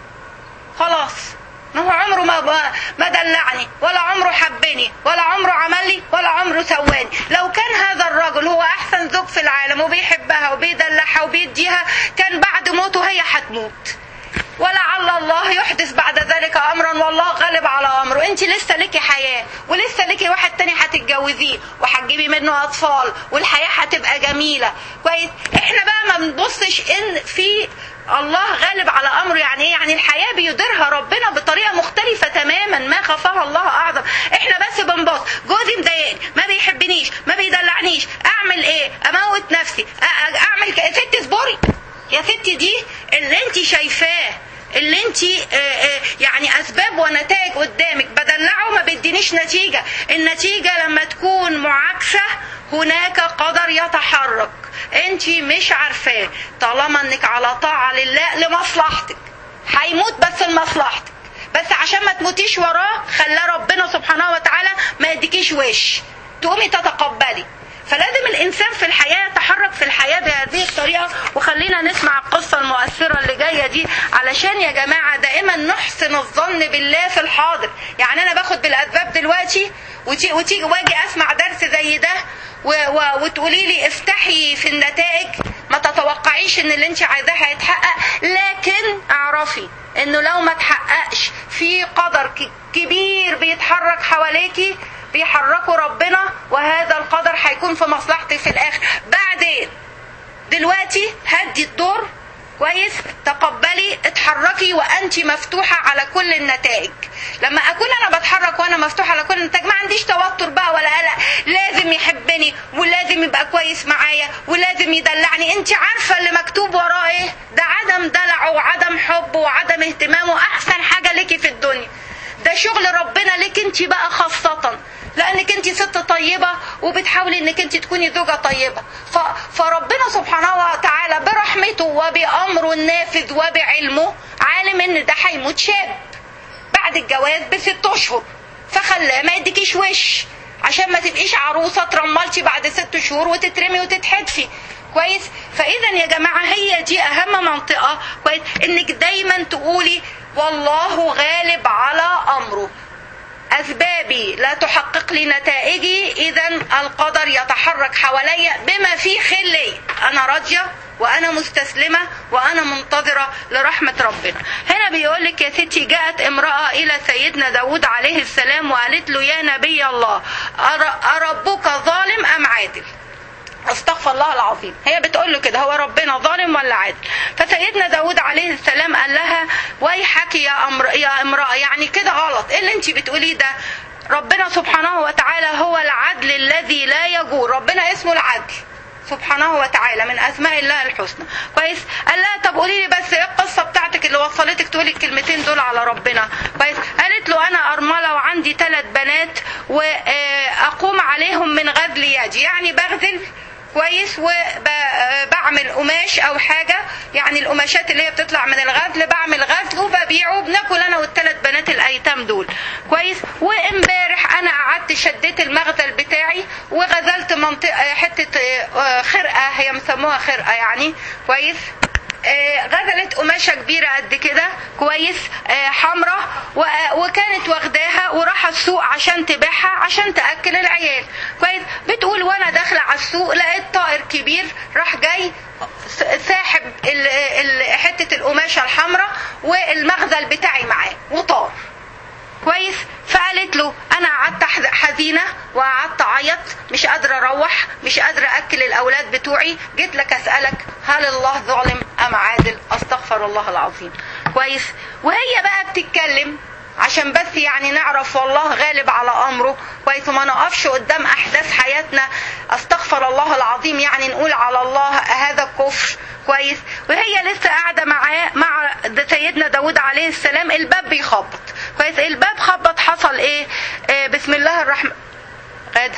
Speaker 1: خلاص ما هو عمره ما ما دلعني ولا عمره حبني ولا عمره عمل لي ولا عمره سواني لو كان هذا الرجل هو احسن زوج في العالم وبيحبها وبيدلعها وبيديها كان بعد موته هي هتموت ولعل الله يحدث بعد ذلك امرا والله غالب على امره انت لسه ليكي حياه ولسه ليكي واحد تاني هتتجوزيه وهتجيبي منه اطفال والحياه هتبقى جميله كويس احنا بقى ما بنبصش ان في الله غالب على امره يعني ايه يعني الحياه بيديرها ربنا بطريقه مختلفه تماما ما خفاها الله اعظم احنا بس بنبص جوزي مضايقني ما بيحبنيش ما بيدلعنيش اعمل ايه اموت نفسي اعمل ست اصبري يا ستي دي اللي انت شايفاه اللي انت يعني اسباب ونتائج قدامك بدلعه ما بيدينيش نتيجه النتيجه لما تكون معاكسه هناك قدر يتحرك انت مش عارفاه طالما انك على طاعه لله لمصلحتك هيموت بس لمصلحتك بس عشان ما تموتيش وراه خلى ربنا سبحانه وتعالى ما يديكيش وش تقومي تتقبلي فلازم الانسان في الحياه يتحرك في الحياه بهذه الطريقه وخلينا نسمع القصه المؤثره اللي جايه دي علشان يا جماعه دائما نحسن الظن بالله في الحاضر يعني انا باخد بالاسباب دلوقتي وتيجي وتي واجي اسمع درس زي ده و و وتقولي لي افتحي في النتائج ما تتوقعيش ان اللي انت عايزاه هيتحقق لكن اعرفي انه لو ما تحققش في قدر كبير بيتحرك حواليكي بيحركوا ربنا وهذا القدر هيكون في مصلحتي في الاخر بعدين دلوقتي هدي الدور كويس تقبلي اتحركي وانت مفتوحه على كل النتائج لما اكون انا بتحرك وانا مفتوحه على كل النتائج ما عنديش توتر بقى ولا قلق لازم يحبني ولازم يبقى كويس معايا ولازم يدلعني انت عارفه اللي مكتوب وراه ايه ده عدم دلعه وعدم حبه وعدم اهتمامه احسن حاجه ليكي في الدنيا ده شغل ربنا ليك انت بقى خاصه لانك انت ست طيبه وبتحاولي انك انت تكوني زوجه طيبه ف... فربنا سبحانه وتعالى برحمته وبامره النافذ وبعلمه عالم ان ده هيموت شاب بعد الجواز بست اشهر فخلاه ما يديكيش وش عشان ما تبقيش عروسه ترملتي بعد ست شهور وتترمي وتتحدفي كويس فاذا يا جماعه هي دي اهم منطقه كويس انك دايما تقولي والله غالب على امره أسبابي لا تحقق لي نتائجي إذا القدر يتحرك حواليا بما فيه خلي أنا راضية وأنا مستسلمة وأنا منتظرة لرحمة ربنا هنا بيقول لك يا ستي جاءت امرأة إلى سيدنا داود عليه السلام وقالت له يا نبي الله أربك ظالم أم عادل استغفر الله العظيم هي بتقول له كده هو ربنا ظالم ولا عادل فسيدنا داود عليه السلام قال لها ويحك يا أمر يا امرأة يعني كده غلط ايه اللي انت بتقوليه ده ربنا سبحانه وتعالى هو العدل الذي لا يجور ربنا اسمه العدل سبحانه وتعالى من اسماء الله الحسنى كويس قال لها طب قولي لي بس ايه القصه بتاعتك اللي وصلتك تقولي الكلمتين دول على ربنا كويس قالت له انا ارمله وعندي ثلاث بنات واقوم عليهم من غزل يدي يعني بغزل كويس وبعمل قماش او حاجه يعني القماشات اللي هي بتطلع من الغزل بعمل غزل وببيعه بناكل انا والثلاث بنات الايتام دول كويس وامبارح انا قعدت شديت المغزل بتاعي وغزلت منطقه حته خرقه هي مسموها خرقه يعني كويس غزلت قماشة كبيرة قد كده كويس حمراء وكانت واخداها وراح السوق عشان تبيعها عشان تأكل العيال كويس بتقول وانا داخلة على السوق لقيت طائر كبير راح جاي ساحب حتة القماشة الحمراء والمغزل بتاعي معاه وطار كويس فقالت له انا قعدت حزينه وقعدت اعيط مش قادره اروح مش قادره اكل الاولاد بتوعي جيت لك اسالك هل الله ظالم ام عادل استغفر الله العظيم كويس وهي بقى بتتكلم عشان بس يعني نعرف والله غالب على امره كويس وما نقفش قدام احداث حياتنا استغفر الله العظيم يعني نقول على الله هذا الكفر كويس وهي لسه قاعده معاه مع سيدنا داود عليه السلام الباب بيخبط كويس الباب خبط حصل ايه آه بسم الله الرحمن غاده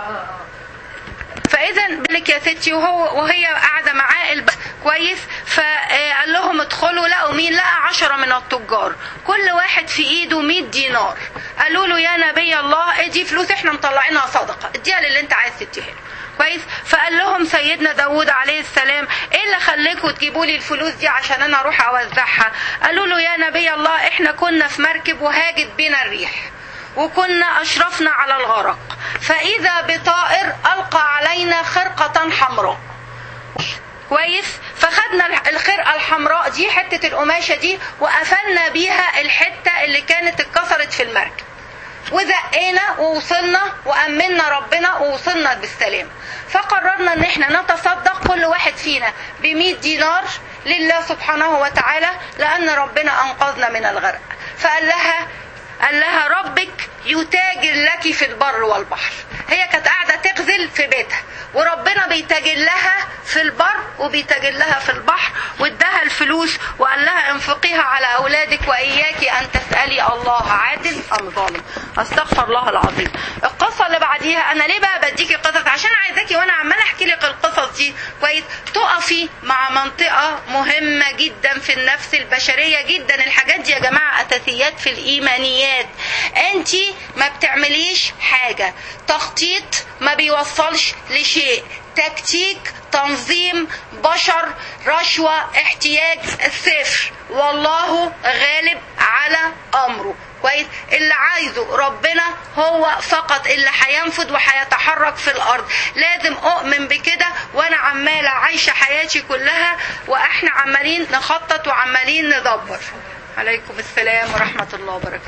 Speaker 1: فاذا بلك يا ستي وهو وهي قاعده معاه الباب كويس فقال لهم ادخلوا لقوا مين لقى عشرة من التجار كل واحد في ايده 100 دينار قالوا له يا نبي الله ادي فلوس احنا مطلعينها صدقه اديها للي انت عايز تديها كويس فقال لهم سيدنا داود عليه السلام ايه اللي خليكم تجيبوا لي الفلوس دي عشان انا اروح اوزعها قالوا له يا نبي الله احنا كنا في مركب وهاجت بنا الريح وكنا أشرفنا على الغرق فإذا بطائر ألقى علينا خرقة حمراء كويس فخدنا الخرقة الحمراء دي حتة القماشة دي وقفلنا بيها الحتة اللي كانت اتكسرت في المركب وزقينا ووصلنا وأمنا ربنا ووصلنا بالسلام فقررنا ان احنا نتصدق كل واحد فينا ب 100 دينار لله سبحانه وتعالى لأن ربنا أنقذنا من الغرق فقال لها قال لها ربك يتاجر لك في البر والبحر هي كانت قاعدة تغزل في بيتها وربنا بيتاجر لها في البر وبيتاجر لها في البحر واداها الفلوس وقال لها انفقيها على اولادك واياك ان تسالي الله عادل ام ظالم استغفر الله العظيم القصه اللي بعديها انا ليه بقى بديكي قصص عشان عايزاكي وانا عماله احكي لك القصص دي كويس تقفي مع منطقه مهمه جدا في النفس البشريه جدا الحاجات دي يا جماعه اساسيات في الايمانيات انت ما بتعمليش حاجه تخطيط ما بيوصلش لشيء تكتيك تنظيم بشر رشوة احتياج صفر والله غالب على أمره كويس اللي عايزه ربنا هو فقط اللي هينفذ وهيتحرك في الارض لازم اؤمن بكده وانا عماله عايشه حياتي كلها واحنا عمالين نخطط وعمالين ندبر عليكم السلام ورحمه الله وبركاته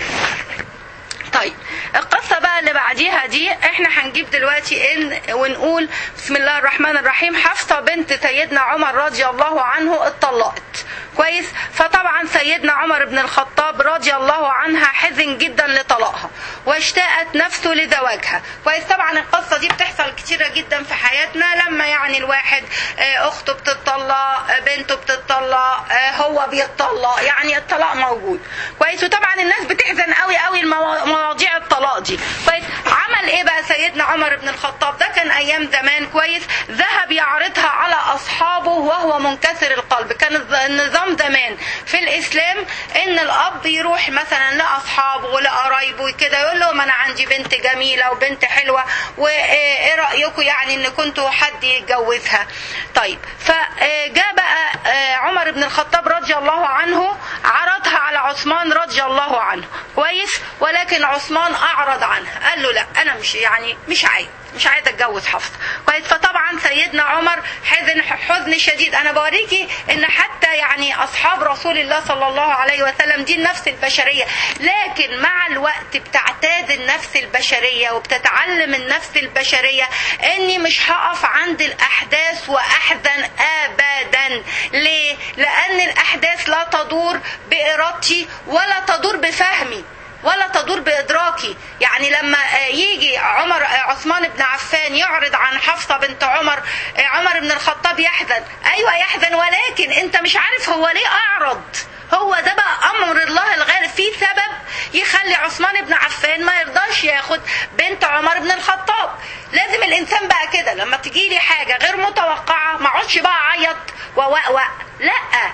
Speaker 1: طيب القصة بقى اللي بعديها دي احنا هنجيب دلوقتي ان ونقول بسم الله الرحمن الرحيم حفصة بنت سيدنا عمر رضي الله عنه اتطلقت كويس فطبعا سيدنا عمر بن الخطاب رضي الله عنها حزن جدا لطلاقها واشتاقت نفسه لزواجها كويس طبعا القصة دي بتحصل كتيرة جدا في حياتنا لما يعني الواحد اخته بتطلق بنته بتطلق هو بيتطلق يعني الطلاق موجود كويس وطبعا الناس بتحزن قوي قوي مواضيع الطلاق دي كويس عمل ايه بقى سيدنا عمر بن الخطاب ده كان ايام زمان كويس ذهب يعرضها على اصحابه وهو منكسر القلب كان النظام زمان في الاسلام ان الاب يروح مثلا لاصحابه ولقرايبه كده يقول لهم انا عندي بنت جميله وبنت حلوه وايه رايكم يعني ان كنتوا حد يتجوزها طيب فجاء بقى عمر بن الخطاب رضي الله عنه عرضها على عثمان رضي الله عنه كويس ولكن عثمان اعرض عنها قال له لا انا مش يعني مش عايز مش عايز اتجوز حفصه كويس فطبعا سيدنا عمر حزن حزن شديد انا بوريكي ان حتى يعني اصحاب رسول الله صلى الله عليه وسلم دي النفس البشريه لكن مع الوقت بتعتاد النفس البشريه وبتتعلم النفس البشريه اني مش هقف عند الاحداث واحزن ابدا ليه لان الاحداث لا تدور بارادتي ولا تدور بفهمي ولا تدور بإدراكي يعني لما يجي عمر عثمان بن عفان يعرض عن حفصة بنت عمر عمر بن الخطاب يحزن أيوة يحزن ولكن أنت مش عارف هو ليه أعرض هو ده بقى أمر الله الغالب في سبب يخلي عثمان بن عفان ما يرضاش ياخد بنت عمر بن الخطاب لازم الإنسان بقى كده لما تجي لي حاجة غير متوقعة ما اقعدش بقى أعيط ووأوأ لا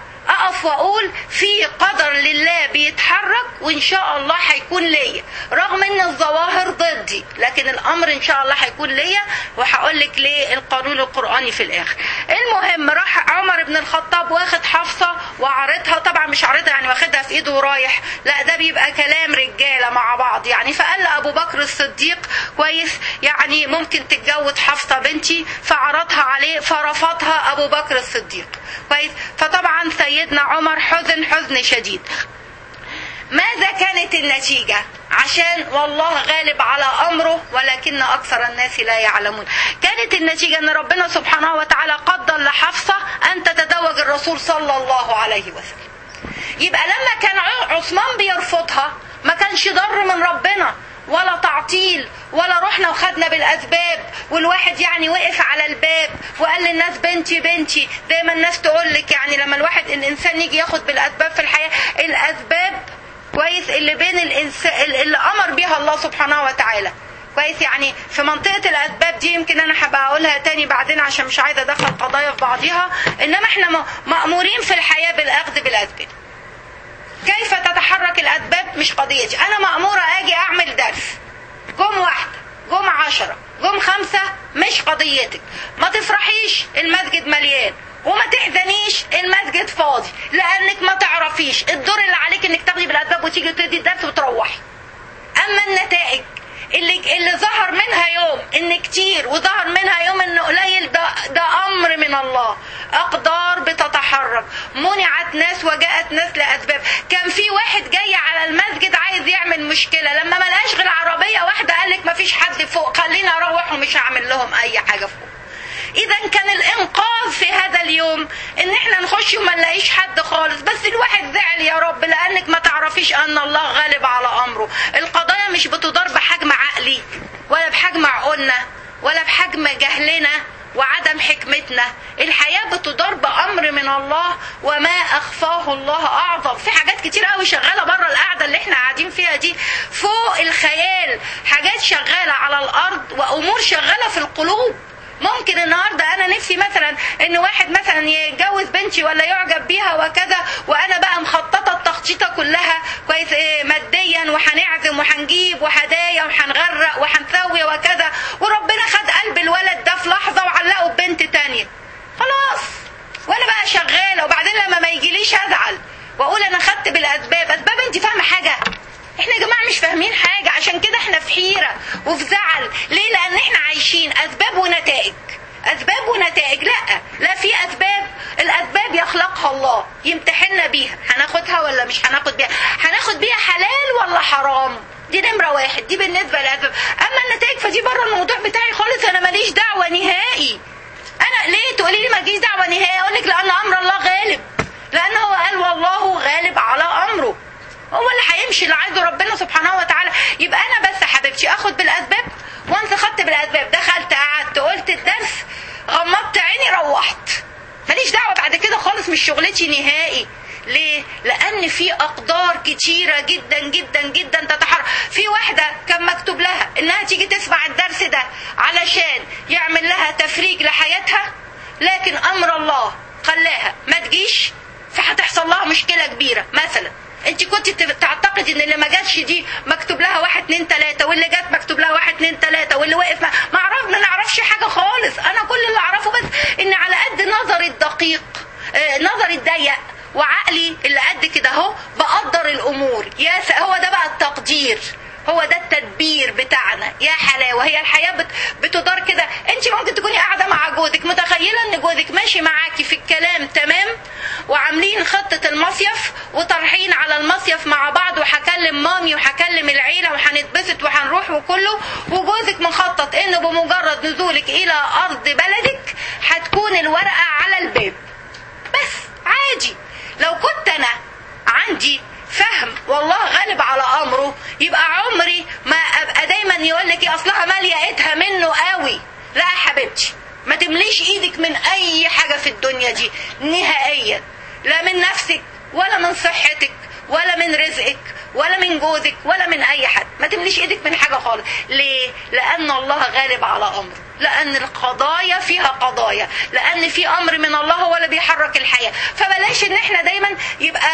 Speaker 1: اقف واقول في قدر لله بيتحرك وان شاء الله هيكون ليا رغم ان الظواهر ضدي لكن الامر ان شاء الله هيكون ليا وهقول لك ليه القانون القراني في الاخر المهم راح عمر بن الخطاب واخد حفصه وعرضها طبعا مش عارضها يعني واخدها في ايده ورايح لا ده بيبقى كلام رجاله مع بعض يعني فقال لابو بكر الصديق كويس يعني ممكن تتجوز حفصه بنتي فعرضها عليه فرفضها ابو بكر الصديق كويس فطبعا سيدنا عمر حزن حزن شديد ماذا كانت النتيجة عشان والله غالب على أمره ولكن أكثر الناس لا يعلمون كانت النتيجة أن ربنا سبحانه وتعالى قدر لحفصة أن تتزوج الرسول صلى الله عليه وسلم يبقى لما كان عثمان بيرفضها ما كانش ضر من ربنا ولا تعطيل ولا رحنا وخدنا بالاسباب والواحد يعني وقف على الباب وقال للناس بنتي بنتي زي ما الناس تقول لك يعني لما الواحد الانسان يجي ياخد بالاسباب في الحياه الاسباب كويس اللي بين الانسان اللي امر بها الله سبحانه وتعالى كويس يعني في منطقة الأسباب دي يمكن أنا هبقى أقولها تاني بعدين عشان مش عايزة أدخل قضايا في بعضيها إنما إحنا مأمورين في الحياة بالأخذ بالأسباب كيف تتحرك الأسباب مش قضيتي أنا مأمورة أجي أعمل درس جم واحدة جم عشرة جم خمسة مش قضيتك ما تفرحيش المسجد مليان وما تحزنيش المسجد فاضي لانك ما تعرفيش الدور اللي عليك انك تاخدي بالاسباب وتيجي تدي الدرس وتروحي اما النتائج اللي اللي ظهر منها يوم ان كتير وظهر منها يوم ان قليل ده ده امر من الله اقدار بتتحرك منعت ناس وجاءت ناس لاسباب كان في واحد جاي على المسجد عايز يعمل مشكله لما ما لقاش غير عربيه واحده قال لك ما فيش حد فوق خليني اروح ومش هعمل لهم اي حاجه فوق اذا كان الانقاذ في هذا اليوم ان احنا نخش وما نلاقيش حد خالص بس الواحد زعل يا رب لانك ما تعرفيش ان الله غالب على امره القضايا مش بتدار بحجم عقلي ولا بحجم عقولنا ولا بحجم جهلنا وعدم حكمتنا الحياة بتدار بأمر من الله وما أخفاه الله أعظم في حاجات كتير قوي شغالة بره القعدة اللي احنا قاعدين فيها دي فوق الخيال حاجات شغالة على الأرض وأمور شغالة في القلوب ممكن النهارده انا نفسي مثلا ان واحد مثلا يتجوز بنتي ولا يعجب بيها وكذا وانا بقى مخططه التخطيطه كلها كويس إيه ماديا وهنعزم وهنجيب وهدايا وهنغرق وهنسوي وكذا وربنا خد قلب الولد ده في لحظه وعلقه ببنت تانية خلاص وانا بقى شغاله وبعدين لما ما يجيليش هزعل واقول انا خدت بالاسباب اسباب انت فاهمه حاجه احنا يا جماعه مش فاهمين حاجه عشان كده احنا في حيره وفي زعل ليه لان احنا عايشين اسباب ونتائج اسباب ونتائج لا لا في اسباب الاسباب يخلقها الله يمتحننا بيها هناخدها ولا مش هناخد بيها هناخد بيها حلال ولا حرام دي نمرة واحد دي بالنسبة للأسباب أما النتائج فدي بره الموضوع بتاعي خالص أنا ماليش دعوة نهائي أنا ليه تقولي لي ماليش دعوة نهائي أقول لك لأن أمر الله غالب لأن هو قال والله غالب على أمره هو اللي هيمشي اللي عايزه ربنا سبحانه وتعالى يبقى انا بس حبيبتي اخد بالاسباب وانت خدت بالاسباب دخلت قعدت قلت الدرس غمضت عيني روحت ماليش دعوه بعد كده خالص مش شغلتي نهائي ليه؟ لأن في أقدار كتيرة جدا جدا جدا تتحرك، في واحدة كان مكتوب لها إنها تيجي تسمع الدرس ده علشان يعمل لها تفريج لحياتها، لكن أمر الله خلاها ما تجيش فهتحصل لها مشكلة كبيرة، مثلا انت كنت تعتقد ان اللي ما جاتش دي مكتوب لها واحد اتنين تلاته واللي جات مكتوب لها واحد اتنين تلاته واللي وقف ما, ما عرف ما نعرفش حاجه خالص انا كل اللي اعرفه بس ان على قد نظري الدقيق آه نظري الضيق وعقلي اللي قد كده اهو بقدر الامور يا س... هو ده بقى التقدير هو ده التدبير بتاعنا يا حلاوه هي الحياه بت... بتدار كده انت ممكن تكوني قاعده مع جوزك متخيله ان جوزك ماشي معاكي في الكلام تمام وعاملين خطه المصيف وطالعين على المصيف مع بعض وهكلم مامي وهكلم العيله وهنتبسط وهنروح وكله وجوزك مخطط انه بمجرد نزولك الى ارض بلدك هتكون الورقه على الباب بس عادي لو كنت انا عندي فهم والله غالب على امره يبقى عمري ما ابقى دايما يقول لك اصلها ماليه ايدها منه قوي لا يا حبيبتي ما تمليش ايدك من اي حاجه في الدنيا دي نهائيا لا من نفسك ولا من صحتك ولا من رزقك ولا من جوزك ولا من اي حد ما تمليش ايدك من حاجه خالص ليه لان الله غالب على امره لان القضايا فيها قضايا لان في امر من الله هو اللي بيحرك الحياه فبلاش ان احنا دايما يبقى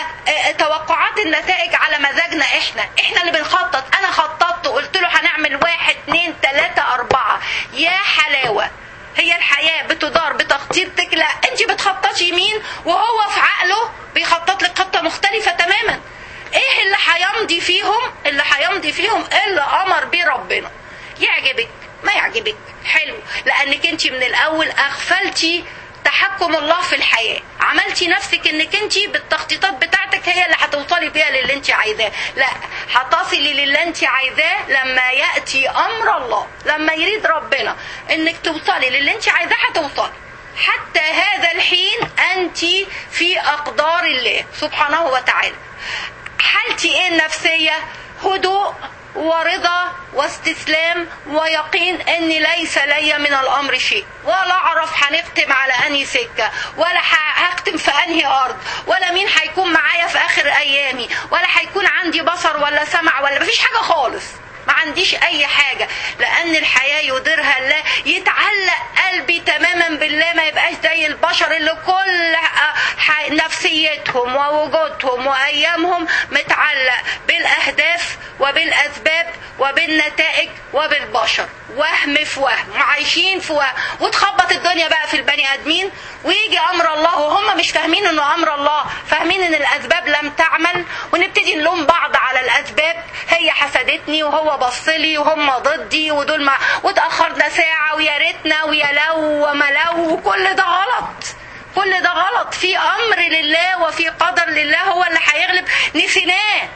Speaker 1: توقعات النتائج على مزاجنا احنا احنا اللي بنخطط انا خططت وقلت له هنعمل واحد اتنين تلاته اربعه يا حلاوه هي الحياة بتدار بتخطيطك لا انت بتخططي يمين وهو في عقله بيخطط لك خطة مختلفة تماما ايه اللي هيمضي فيهم اللي هيمضي فيهم اللي امر بيه ربنا يعجبك ما يعجبك حلو لانك انت من الاول اغفلتي تحكم الله في الحياة عملتي نفسك انك انت بالتخطيطات بتاعتك هي اللي هتوصلي بيها للي انت عايزاه لا هتصلي للي انت عايزاه لما يأتي امر الله لما يريد ربنا انك توصلي للي انت عايزاه هتوصلي حتى هذا الحين انت في اقدار الله سبحانه وتعالى حالتي ايه النفسية هدوء ورضا واستسلام ويقين ان ليس لي من الامر شيء ولا اعرف هنختم على انهي سكه ولا هختم في انهي ارض ولا مين هيكون معايا في اخر ايامي ولا هيكون عندي بصر ولا سمع ولا مفيش حاجه خالص ما عنديش اي حاجه لان الحياه يديرها الله يتعلق قلبي تماما بالله ما يبقاش زي البشر اللي كل نفسيتهم ووجودهم وايامهم متعلق بالاهداف وبالاسباب وبالنتائج وبالبشر وهم في وهم عايشين في وهم وتخبط الدنيا بقى في البني ادمين ويجي امر الله وهم مش فاهمين انه امر الله فاهمين ان الاسباب لم تعمل ونبتدي نلوم بعض على الاسباب هي حسدتني وهو بصلي وهم ضدي ودول ما وتاخرنا ساعه ويا ريتنا ويا لو وما لو وكل ده غلط كل ده غلط في امر لله وفي قدر لله هو اللي هيغلب نسيناه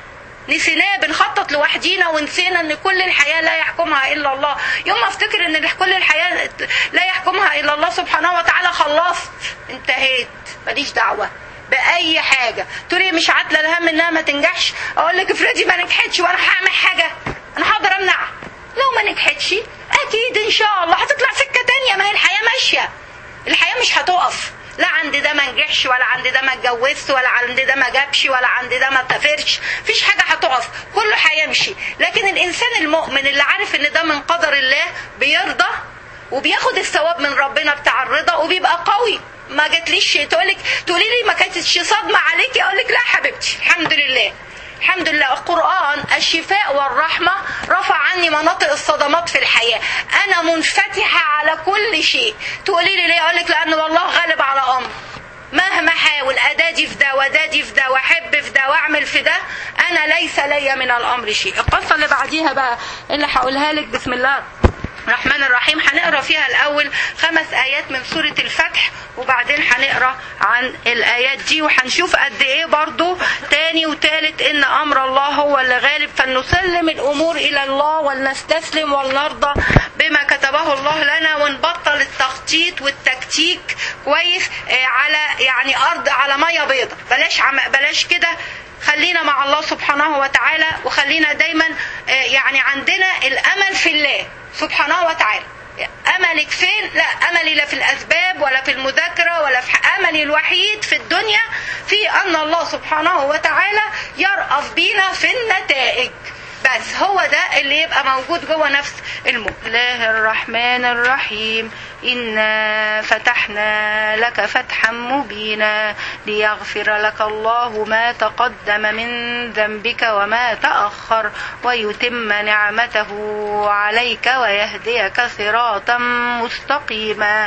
Speaker 1: نسيناه بنخطط لوحدينا ونسينا ان كل الحياه لا يحكمها الا الله يوم ما افتكر ان كل الحياه لا يحكمها الا الله سبحانه وتعالى خلصت انتهيت ماليش دعوه باي حاجه تقولي مش عاتله الهم انها ما تنجحش اقول لك افرضي ما نجحتش وانا هعمل حاجه انا هقدر امنعها لو ما نجحتش اكيد ان شاء الله هتطلع سكه تانية ما هي الحياه ماشيه الحياه مش هتقف لا عند ده ما نجحش ولا عند ده ما اتجوزت ولا عند ده ما جابش ولا عند ده ما سافرش مفيش حاجه هتقف كله هيمشي لكن الانسان المؤمن اللي عارف ان ده من قدر الله بيرضى وبياخد الثواب من ربنا بتاع الرضا وبيبقى قوي ما جاتليش تقولك تقولي لي ما كانتش صدمه عليكي اقول لك لا حبيبتي الحمد لله الحمد لله القرآن الشفاء والرحمة رفع عني مناطق الصدمات في الحياة أنا منفتحة على كل شيء تقولي لي ليه أقول لك لأن والله غالب على أمر مهما احاول ادادي في ده ودادي في ده واحب في ده واعمل في ده انا ليس لي من الامر شيء القصه اللي بعديها بقى اللي هقولها لك بسم الله الرحمن الرحيم هنقرا فيها الاول خمس ايات من سوره الفتح وبعدين هنقرا عن الايات دي وهنشوف قد ايه برضو تاني وتالت ان امر الله هو اللي غالب فلنسلم الامور الى الله ولنستسلم ولنرضى بما كتبه الله لنا ونبطل التخطيط والتكتيك كويس آه على يعني ارض على ميه بيضاء بلاش عم بلاش كده خلينا مع الله سبحانه وتعالى وخلينا دايما آه يعني عندنا الامل في الله سبحانه وتعالى املك فين لا املي لا في الاسباب ولا في المذاكره ولا في املي الوحيد في الدنيا في ان الله سبحانه وتعالى يرأف بينا في النتائج بس هو ده اللي يبقى موجود جوه نفس المؤمن الله الرحمن الرحيم إنا فتحنا لك فتحا مبينا ليغفر لك الله ما تقدم من ذنبك وما تأخر ويتم نعمته عليك ويهديك صراطا مستقيما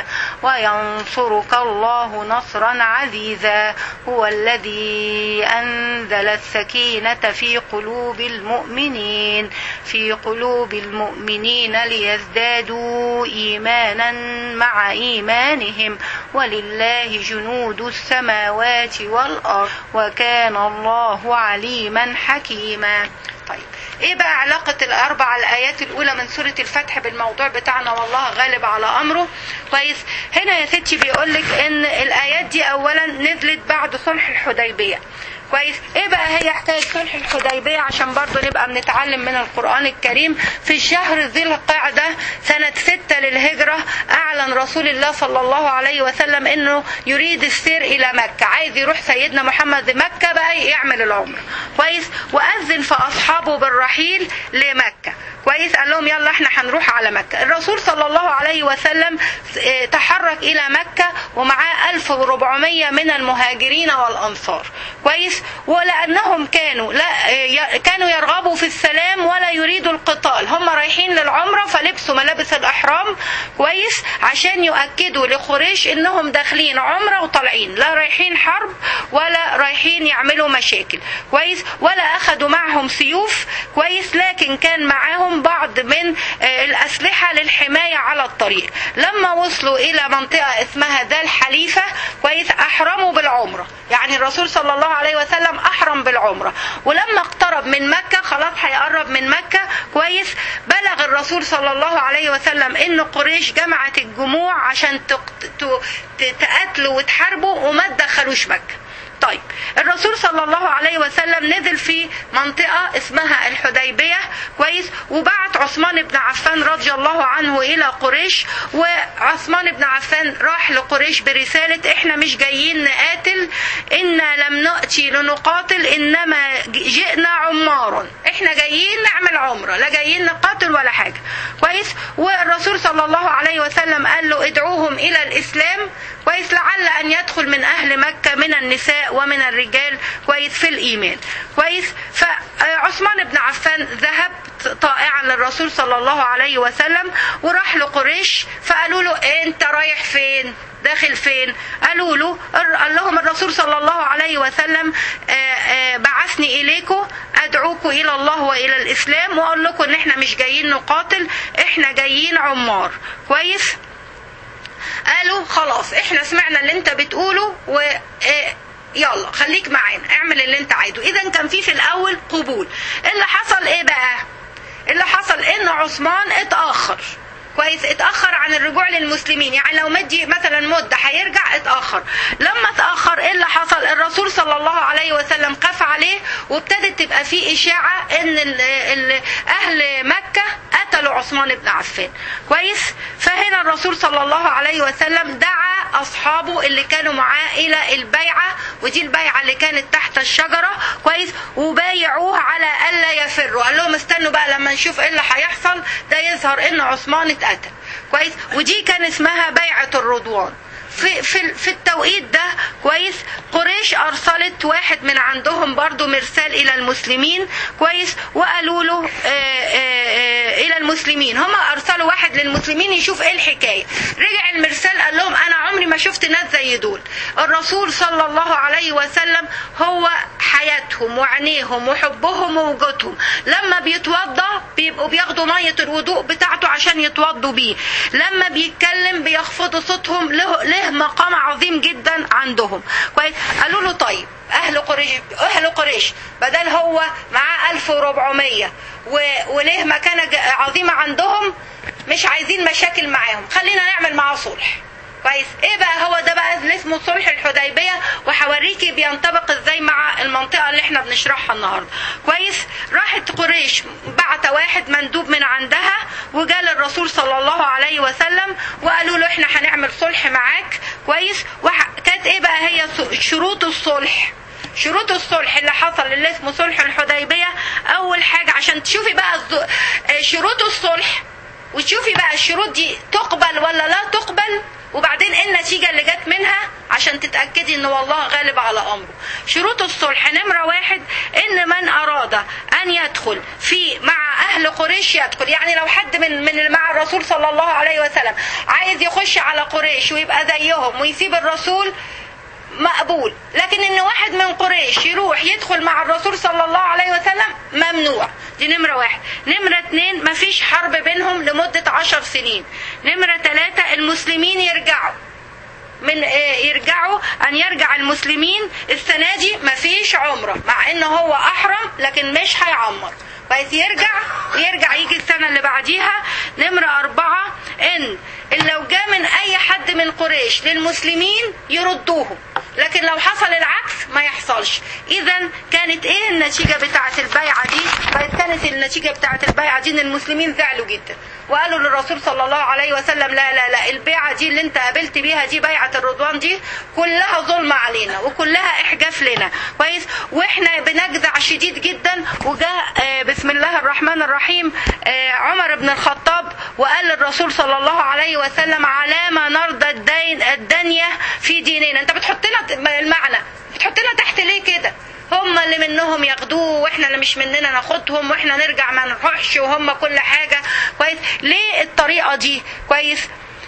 Speaker 1: وينصرك الله نصرا عزيزا هو الذي أنزل السكينة في قلوب المؤمنين في قلوب المؤمنين ليزدادوا إيمانا مع إيمانهم ولله جنود السماوات والأرض وكان الله عليما حكيما طيب ايه بقى علاقة الاربع الايات الاولى من سورة الفتح بالموضوع بتاعنا والله غالب على امره كويس هنا يا ستي بيقولك ان الايات دي اولا نزلت بعد صلح الحديبية كويس ايه بقى هي حكايه صلح الحديبيه عشان برضه نبقى بنتعلم من القران الكريم في شهر ذي القعده سنه ستة للهجره اعلن رسول الله صلى الله عليه وسلم انه يريد السير الى مكه عايز يروح سيدنا محمد مكه بقى يعمل العمره كويس واذن في اصحابه بالرحيل لمكه كويس قال لهم يلا احنا هنروح على مكه الرسول صلى الله عليه وسلم تحرك الى مكه ومعاه 1400 من المهاجرين والانصار كويس ولانهم كانوا لا كانوا يرغبوا في السلام ولا يريدوا القتال هم رايحين للعمره فلبسوا ملابس الاحرام كويس عشان يؤكدوا لقريش انهم داخلين عمره وطالعين لا رايحين حرب ولا رايحين يعملوا مشاكل كويس ولا اخذوا معهم سيوف كويس لكن كان معاهم بعض من الاسلحه للحمايه على الطريق لما وصلوا الى منطقه اسمها ذا الحليفه كويس احرموا بالعمره يعني الرسول صلى الله عليه وسلم احرم بالعمره ولما اقترب من مكه خلاص هيقرب من مكه كويس بلغ الرسول صلى الله عليه وسلم ان قريش جمعت الجموع عشان تقاتلوا وتحاربوا وما تدخلوش مكه طيب الرسول صلى الله عليه وسلم نزل في منطقة اسمها الحديبية كويس وبعت عثمان بن عفان رضي الله عنه إلى قريش وعثمان بن عفان راح لقريش برسالة احنا مش جايين نقاتل إنا لم نأتي لنقاتل إنما جئنا عمارا احنا جايين نعمل عمرة لا جايين نقاتل ولا حاجة كويس والرسول صلى الله عليه وسلم قال له ادعوهم إلى الإسلام كويس لعل أن يدخل من أهل مكة من النساء ومن الرجال كويس في الإيمان كويس فعثمان بن عفان ذهب طائعا للرسول صلى الله عليه وسلم وراح لقريش فقالوا له إيه انت رايح فين داخل فين قالوا له قال لهم الرسول صلى الله عليه وسلم بعثني اليكم ادعوكم الى الله والى الاسلام واقول لكم ان احنا مش جايين نقاتل احنا جايين عمار كويس قالوا خلاص احنا سمعنا اللي انت بتقوله و يلا خليك معانا اعمل اللي انت عايزه اذا كان في في الاول قبول اللي حصل ايه بقى اللي حصل ان عثمان اتاخر كويس اتاخر عن الرجوع للمسلمين يعني لو مدي مثلا مده هيرجع اتاخر لما اتاخر ايه اللي حصل الرسول صلى الله عليه وسلم خاف عليه وابتدت تبقى في اشاعه ان ال ال اهل مكه قتلوا عثمان بن عفان كويس فهنا الرسول صلى الله عليه وسلم دعا اصحابه اللي كانوا معاه الى البيعه ودي البيعه اللي كانت تحت الشجره كويس وبايعوه على الا يفروا قال لهم استنوا بقى لما نشوف ايه اللي هيحصل ده يظهر ان عثمان اتقتل كويس ودي كان اسمها بيعه الرضوان في في في التوقيت ده كويس قريش ارسلت واحد من عندهم برضو مرسال الى المسلمين كويس وقالوا له آآ آآ الى المسلمين هم ارسلوا واحد للمسلمين يشوف ايه الحكايه رجع المرسال قال لهم انا عمري ما شفت ناس زي دول الرسول صلى الله عليه وسلم هو حياتهم وعينيهم وحبهم ووجودهم لما بيتوضا بيبقوا بياخدوا ميه الوضوء بتاعته عشان يتوضوا بيه لما بيتكلم بيخفضوا صوتهم له, له مقام عظيم جدا عندهم كويس قالوا له طيب اهل قريش اهل قريش بدل هو معاه 1400 و... وليه مكانه عظيمه عندهم مش عايزين مشاكل معاهم خلينا نعمل معاه صلح كويس ايه بقى هو ده بقى اللي اسمه صلح الحديبيه وحوريكي بينطبق ازاي مع المنطقه اللي احنا بنشرحها النهارده كويس راحت قريش بعت واحد مندوب من عندها وجال الرسول صلى الله عليه وسلم وقالوا له احنا هنعمل صلح معاك كويس وكانت ايه بقى هي شروط الصلح شروط الصلح اللي حصل اللي اسمه صلح الحديبيه اول حاجه عشان تشوفي بقى شروط الصلح وتشوفي بقى الشروط دي تقبل ولا لا تقبل وبعدين ايه النتيجة اللي جت منها عشان تتأكدي ان والله غالب على امره شروط الصلح نمرة واحد ان من اراد ان يدخل في مع اهل قريش يدخل يعني لو حد من من مع الرسول صلى الله عليه وسلم عايز يخش على قريش ويبقى زيهم ويسيب الرسول مقبول لكن ان واحد من قريش يروح يدخل مع الرسول صلى الله عليه وسلم ممنوع دي نمرة واحد نمرة اتنين مفيش حرب بينهم لمدة عشر سنين نمرة تلاتة المسلمين يرجعوا من يرجعوا ان يرجع المسلمين السنة دي مفيش عمرة مع ان هو احرم لكن مش هيعمر بس يرجع ويرجع يجي السنة اللي بعديها نمرة أربعة إن لو جاء من أي حد من قريش للمسلمين يردوهم لكن لو حصل العكس ما يحصلش إذا كانت إيه النتيجة بتاعة البيعة دي كانت النتيجة بتاعة البيعة دي إن المسلمين زعلوا جدا وقالوا للرسول صلى الله عليه وسلم لا لا لا البيعة دي اللي انت قابلت بيها دي بيعة الرضوان دي كلها ظلم علينا وكلها احجاف لنا كويس واحنا بنجزع شديد جدا وجاء بسم الله الرحمن الرحيم عمر بن الخطاب وقال للرسول صلى الله عليه وسلم على ما نرضى الدين الدنيا في ديننا انت بتحط لنا المعنى بتحط لنا تحت ليه كده هم اللي منهم ياخدوه واحنا اللي مش مننا ناخدهم واحنا نرجع ما نروحش وهم كل حاجة كويس ليه الطريقة دي كويس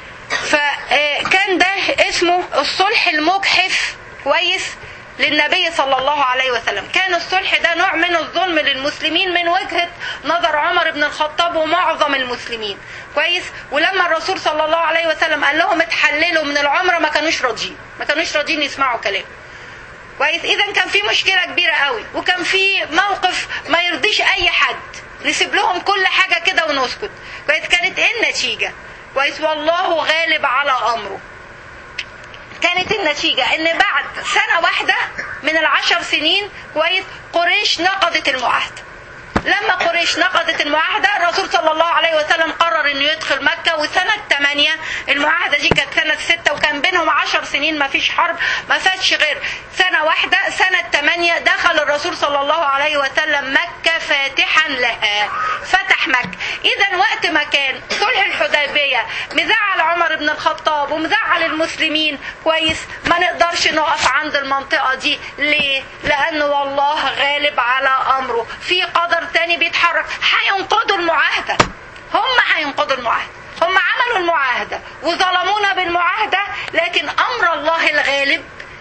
Speaker 1: فكان ده اسمه الصلح المجحف كويس للنبي صلى الله عليه وسلم كان الصلح ده نوع من الظلم للمسلمين من وجهة نظر عمر بن الخطاب ومعظم المسلمين كويس ولما الرسول صلى الله عليه وسلم قال لهم اتحللوا من العمرة ما كانوش راضيين ما كانوش راضيين يسمعوا كلام كويس اذا كان في مشكله كبيره قوي وكان في موقف ما يرضيش اي حد نسيب لهم كل حاجه كده ونسكت كويس كانت ايه النتيجه كويس والله غالب على امره كانت النتيجة ان بعد سنة واحدة من العشر سنين كويس قريش نقضت المعاهدة لما قريش نقضت المعاهدة الرسول صلى الله عليه وسلم قرر انه يدخل مكة وسنة 8 المعاهدة دي كانت سنة 6 وكان بينهم 10 سنين ما فيش حرب ما فاتش غير سنة واحدة سنة 8 دخل الرسول صلى الله عليه وسلم مكة فاتحا لها فتح مكة اذا وقت ما كان صلح الحديبية مزعل عمر بن الخطاب ومزعل المسلمين كويس ما نقدرش نقف عند المنطقة دي ليه لان والله غالب على امره في قدر تاني بيتحرك هينقضوا المعاهدة هم هينقضوا المعاهدة هم عملوا المعاهدة وظلمونا بالمعاهدة لكن أمر الله الغالب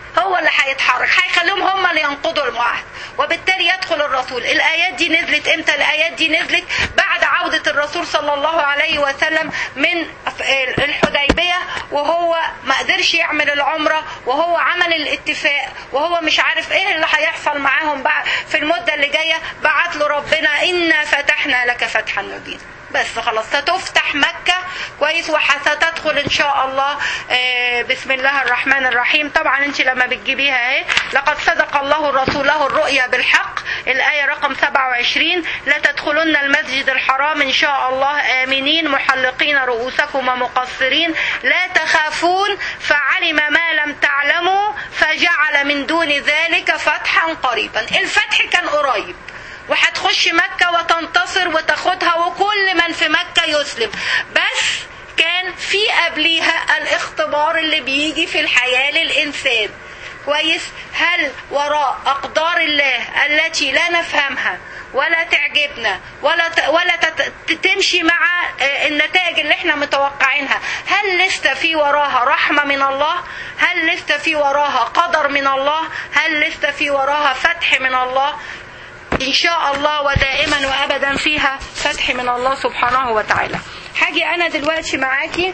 Speaker 1: هو اللي هيتحرك هيخليهم هم اللي ينقضوا المعاهد وبالتالي يدخل الرسول الايات دي نزلت امتى الايات دي نزلت بعد عودة الرسول صلى الله عليه وسلم من الحديبية وهو ما قدرش يعمل العمرة وهو عمل الاتفاق وهو مش عارف ايه اللي هيحصل معاهم بعد في المدة اللي جاية بعت له ربنا انا فتحنا لك فتحا مبينا بس خلاص ستفتح مكة كويس وستدخل ان شاء الله آه بسم الله الرحمن الرحيم طبعا انت لما بتجيبيها اهي لقد صدق الله رسوله الرؤيا بالحق الآية رقم 27 لا تدخلن المسجد الحرام ان شاء الله آمنين محلقين رؤوسكم ومقصرين لا تخافون فعلم ما لم تعلموا فجعل من دون ذلك فتحا قريبا الفتح كان قريب وهتخش مكة وتنتصر وتاخدها وكل من في مكة يسلم بس كان في قبليها الاختبار اللي بيجي في الحياة للإنسان كويس هل وراء أقدار الله التي لا نفهمها ولا تعجبنا ولا ت... ولا تت... تمشي مع النتائج اللي احنا متوقعينها هل لسه في وراها رحمة من الله هل لسه في وراها قدر من الله هل لسه في وراها فتح من الله إن شاء الله ودائما وأبدا فيها فتح من الله سبحانه وتعالى حاجي أنا دلوقتي معاكي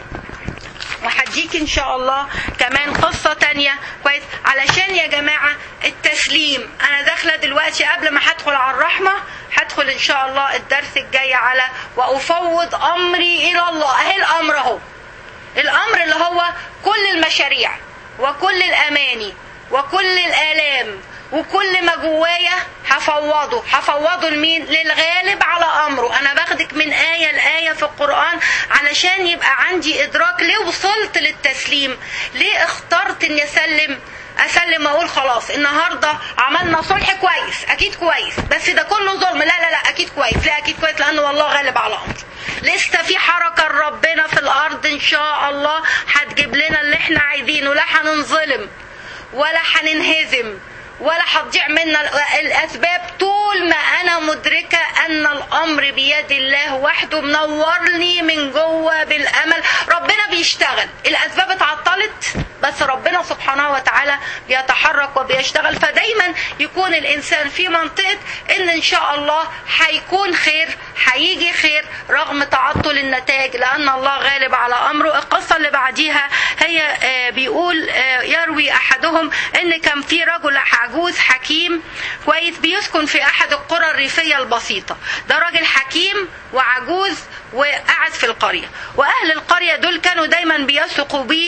Speaker 1: وهديك ان شاء الله كمان قصة تانية كويس علشان يا جماعة التسليم انا داخلة دلوقتي قبل ما هدخل على الرحمة هدخل ان شاء الله الدرس الجاي على وافوض امري الى الله اهي الامر اهو الامر اللي هو كل المشاريع وكل الاماني وكل الالام وكل ما جوايا هفوضه هفوضه لمين للغالب على امره انا باخدك من ايه لايه في القران علشان يبقى عندي ادراك ليه وصلت للتسليم ليه اخترت اني اسلم اسلم واقول خلاص النهارده عملنا صلح كويس اكيد كويس بس ده كله ظلم لا لا لا اكيد كويس لا اكيد كويس لانه والله غالب على امره لسه في حركه ربنا في الارض ان شاء الله هتجيب لنا اللي احنا عايزينه لا هننظلم ولا هننهزم ولا هتضيع منا الاسباب طول ما انا مدركه ان الامر بيد الله وحده منورني من جوه بالامل ربنا بيشتغل الاسباب اتعطلت بس ربنا سبحانه وتعالى بيتحرك وبيشتغل فدايما يكون الانسان في منطقه ان ان شاء الله هيكون خير هيجي خير رغم تعطل النتائج لان الله غالب على امره القصه اللي بعديها هي بيقول يروي احدهم ان كان في رجل عجوز حكيم كويس بيسكن في احد القرى الريفيه البسيطه ده راجل حكيم وعجوز وقعد في القريه واهل القريه دول كانوا دايما بيثقوا بيه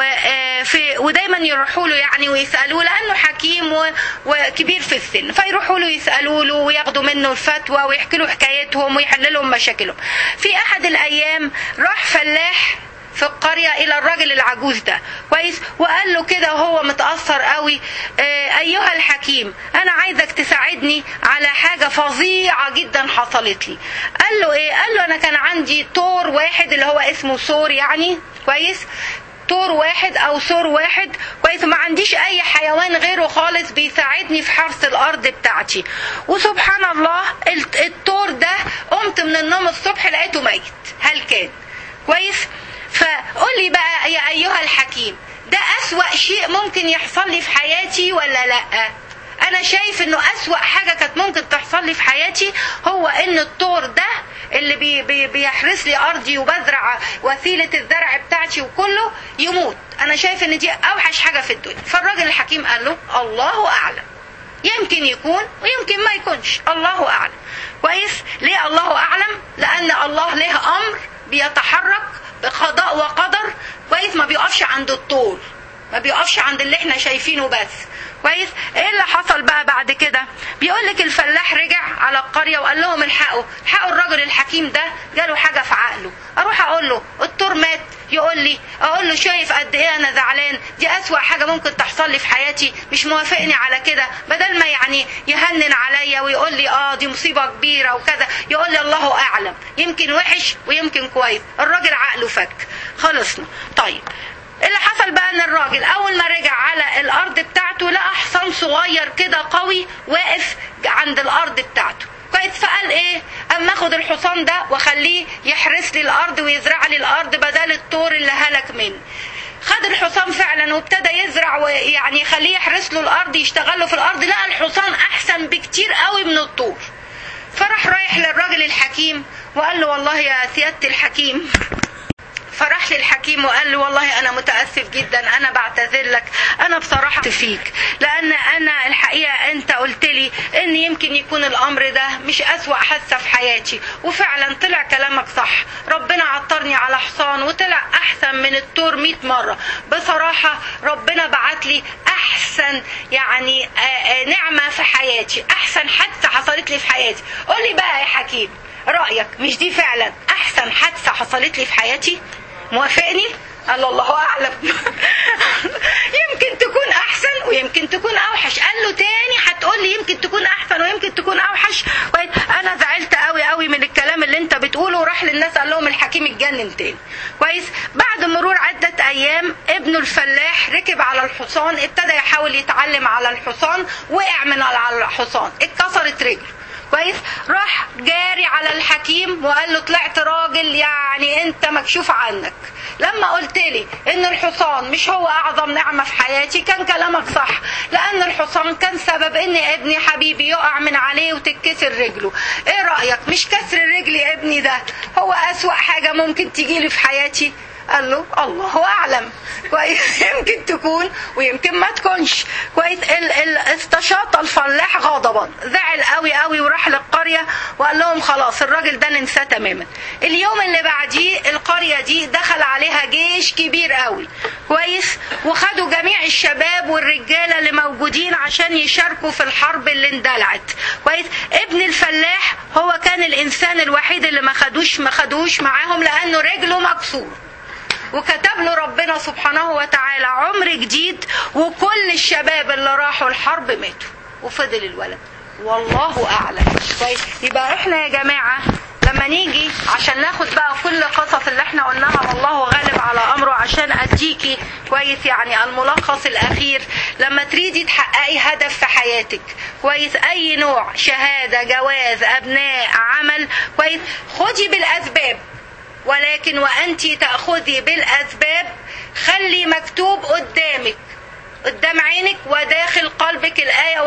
Speaker 1: وفي ودايما يروحوا له يعني ويسالوه لانه حكيم وكبير في السن فيروحوا له يسالوا له وياخدوا منه الفتوى ويحكوا له حكايتهم ويحل لهم مشاكلهم في احد الايام راح فلاح في القرية إلى الراجل العجوز ده كويس وقال له كده وهو متأثر قوي اه أيها الحكيم أنا عايزك تساعدني على حاجة فظيعة جدا حصلت لي قال له إيه قال له أنا كان عندي طور واحد اللي هو اسمه سور يعني كويس طور واحد او سور واحد كويس ما عنديش اي حيوان غيره خالص بيساعدني في حرث الارض بتاعتي وسبحان الله الطور ده قمت من النوم الصبح لقيته ميت هل كان كويس فقول لي بقى يا ايها الحكيم ده اسوأ شيء ممكن يحصل لي في حياتي ولا لا انا شايف انه اسوأ حاجة كانت ممكن تحصل لي في حياتي هو ان الطور ده اللي بي بي بيحرس لي ارضي وبزرع وسيلة الزرع بتاعتي وكله يموت انا شايف ان دي اوحش حاجة في الدنيا فالراجل الحكيم قال له الله اعلم يمكن يكون ويمكن ما يكونش الله اعلم كويس ليه الله اعلم لان الله له امر بيتحرك بقضاء وقدر كويس ما بيقفش عند الطول ما بيقفش عند اللي احنا شايفينه بس كويس ايه اللي حصل بقى بعد كده بيقول لك الفلاح رجع على القريه وقال لهم الحقوا الحقوا الراجل الحكيم ده جاله حاجه في عقله اروح اقول له الطور مات يقول لي اقول له شايف قد ايه انا زعلان دي اسوا حاجه ممكن تحصل لي في حياتي مش موافقني على كده بدل ما يعني يهنن عليا ويقول لي اه دي مصيبه كبيره وكذا يقول لي الله اعلم يمكن وحش ويمكن كويس الراجل عقله فك خلصنا طيب اللي حصل بقى ان الراجل اول ما رجع على الارض بتاعته لقى حصان صغير كده قوي واقف عند الارض بتاعته كويس فقال ايه اما اخد الحصان ده واخليه يحرس لي الارض ويزرع لي الارض بدل الطور اللي هلك مني خد الحصان فعلا وابتدى يزرع ويعني يخليه يحرس له الارض يشتغل له في الارض لقى الحصان احسن بكتير قوي من الطور فراح رايح للراجل الحكيم وقال له والله يا سياده الحكيم فراح للحكيم وقال له والله انا متاسف جدا انا بعتذر لك انا بصراحه فيك لان انا الحقيقه انت قلت لي ان يمكن يكون الامر ده مش اسوا حادثه في حياتي وفعلا طلع كلامك صح ربنا عطرني على حصان وطلع احسن من التور 100 مره بصراحه ربنا بعت لي احسن يعني نعمه في حياتي احسن حادثه حصلت لي في حياتي قول لي بقى يا حكيم رايك مش دي فعلا احسن حادثه حصلت لي في حياتي موافقني قال له الله اعلم يمكن تكون احسن ويمكن تكون اوحش قال له تاني هتقول لي يمكن تكون احسن ويمكن تكون اوحش انا زعلت قوي قوي من الكلام اللي انت بتقوله وراح للناس قال لهم الحكيم اتجنن تاني كويس بعد مرور عدة ايام ابنه الفلاح ركب على الحصان ابتدى يحاول يتعلم على الحصان وقع من على الحصان اتكسرت رجله كويس راح جاري على الحكيم وقال له طلعت راجل يعني انت مكشوف عنك لما قلت لي ان الحصان مش هو اعظم نعمه في حياتي كان كلامك صح لان الحصان كان سبب ان ابني حبيبي يقع من عليه وتتكسر رجله ايه رايك مش كسر الرجل يا ابني ده هو اسوا حاجه ممكن تجيلي في حياتي قال له الله اعلم كويس يمكن تكون ويمكن ما تكونش كويس ال ال استشاط الفلاح غضبا زعل قوي قوي وراح للقريه وقال لهم خلاص الراجل ده ننساه تماما اليوم اللي بعديه القريه دي دخل عليها جيش كبير قوي كويس وخدوا جميع الشباب والرجاله اللي موجودين عشان يشاركوا في الحرب اللي اندلعت كويس ابن الفلاح هو كان الانسان الوحيد اللي ما خدوش ما خدوش معاهم لانه رجله مكسور وكتب له ربنا سبحانه وتعالى عمر جديد وكل الشباب اللي راحوا الحرب ماتوا وفضل الولد والله اعلم كويس يبقى احنا يا جماعه لما نيجي عشان ناخد بقى كل القصص اللي احنا قلناها والله غالب على امره عشان اديكي كويس يعني الملخص الاخير لما تريدي تحققي هدف في حياتك كويس اي نوع شهاده جواز ابناء عمل كويس خدي بالاسباب ولكن وانت تاخذي بالاسباب خلي مكتوب قدامك قدام عينك وداخل قلبك الآية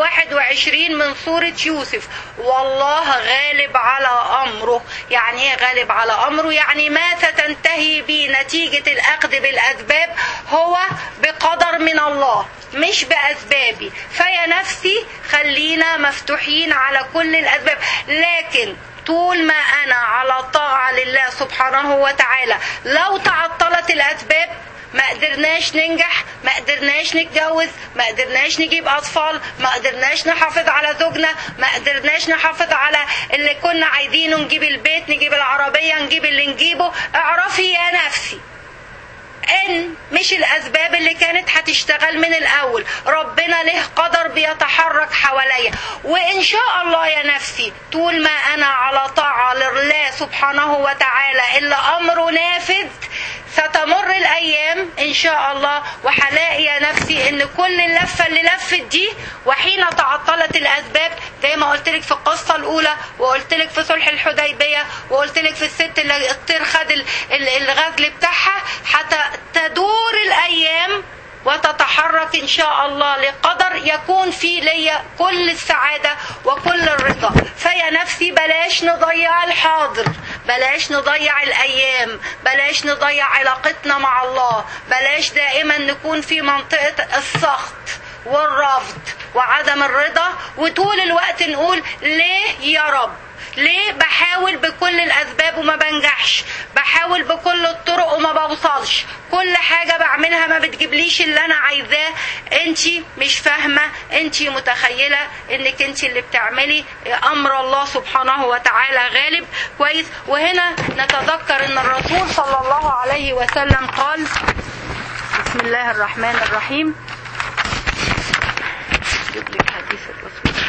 Speaker 1: 21 من سورة يوسف والله غالب على أمره يعني ايه غالب على أمره يعني ما ستنتهي به نتيجة الأخذ بالأسباب هو بقدر من الله مش بأسبابي فيا نفسي خلينا مفتوحين على كل الأسباب لكن طول ما أنا على طاعة لله سبحانه وتعالى لو تعطلت الأسباب ما قدرناش ننجح ما قدرناش نتجوز ما قدرناش نجيب اطفال ما قدرناش نحافظ على زوجنا ما قدرناش نحافظ على اللي كنا عايزينه نجيب البيت نجيب العربية نجيب اللي نجيبه اعرفي يا نفسي ان مش الاسباب اللي كانت هتشتغل من الاول ربنا له قدر بيتحرك حواليا وان شاء الله يا نفسي طول ما انا على طاعة لله سبحانه وتعالى الا امره نافذ ستمر الايام ان شاء الله وهلاقي يا نفسي ان كل اللفه اللي لفت دي وحين تعطلت الاسباب زي ما قلت لك في القصه الاولى وقلت لك في صلح الحديبيه وقلت لك في الست اللي الطير خد الغزل بتاعها حتى تدور الايام وتتحرك ان شاء الله لقدر يكون في ليا كل السعاده وكل الرضا فيا نفسي بلاش نضيع الحاضر بلاش نضيع الايام بلاش نضيع علاقتنا مع الله بلاش دائما نكون في منطقه السخط والرفض وعدم الرضا وطول الوقت نقول ليه يا رب ليه بحاول بكل الاسباب وما بنجحش بحاول بكل الطرق وما بوصلش كل حاجة بعملها ما بتجيبليش اللي انا عايزاه انت مش فاهمة انت متخيلة انك انت اللي بتعملي امر الله سبحانه وتعالى غالب كويس وهنا نتذكر ان الرسول صلى الله عليه وسلم قال بسم الله الرحمن الرحيم اجيب لك حديث الرسول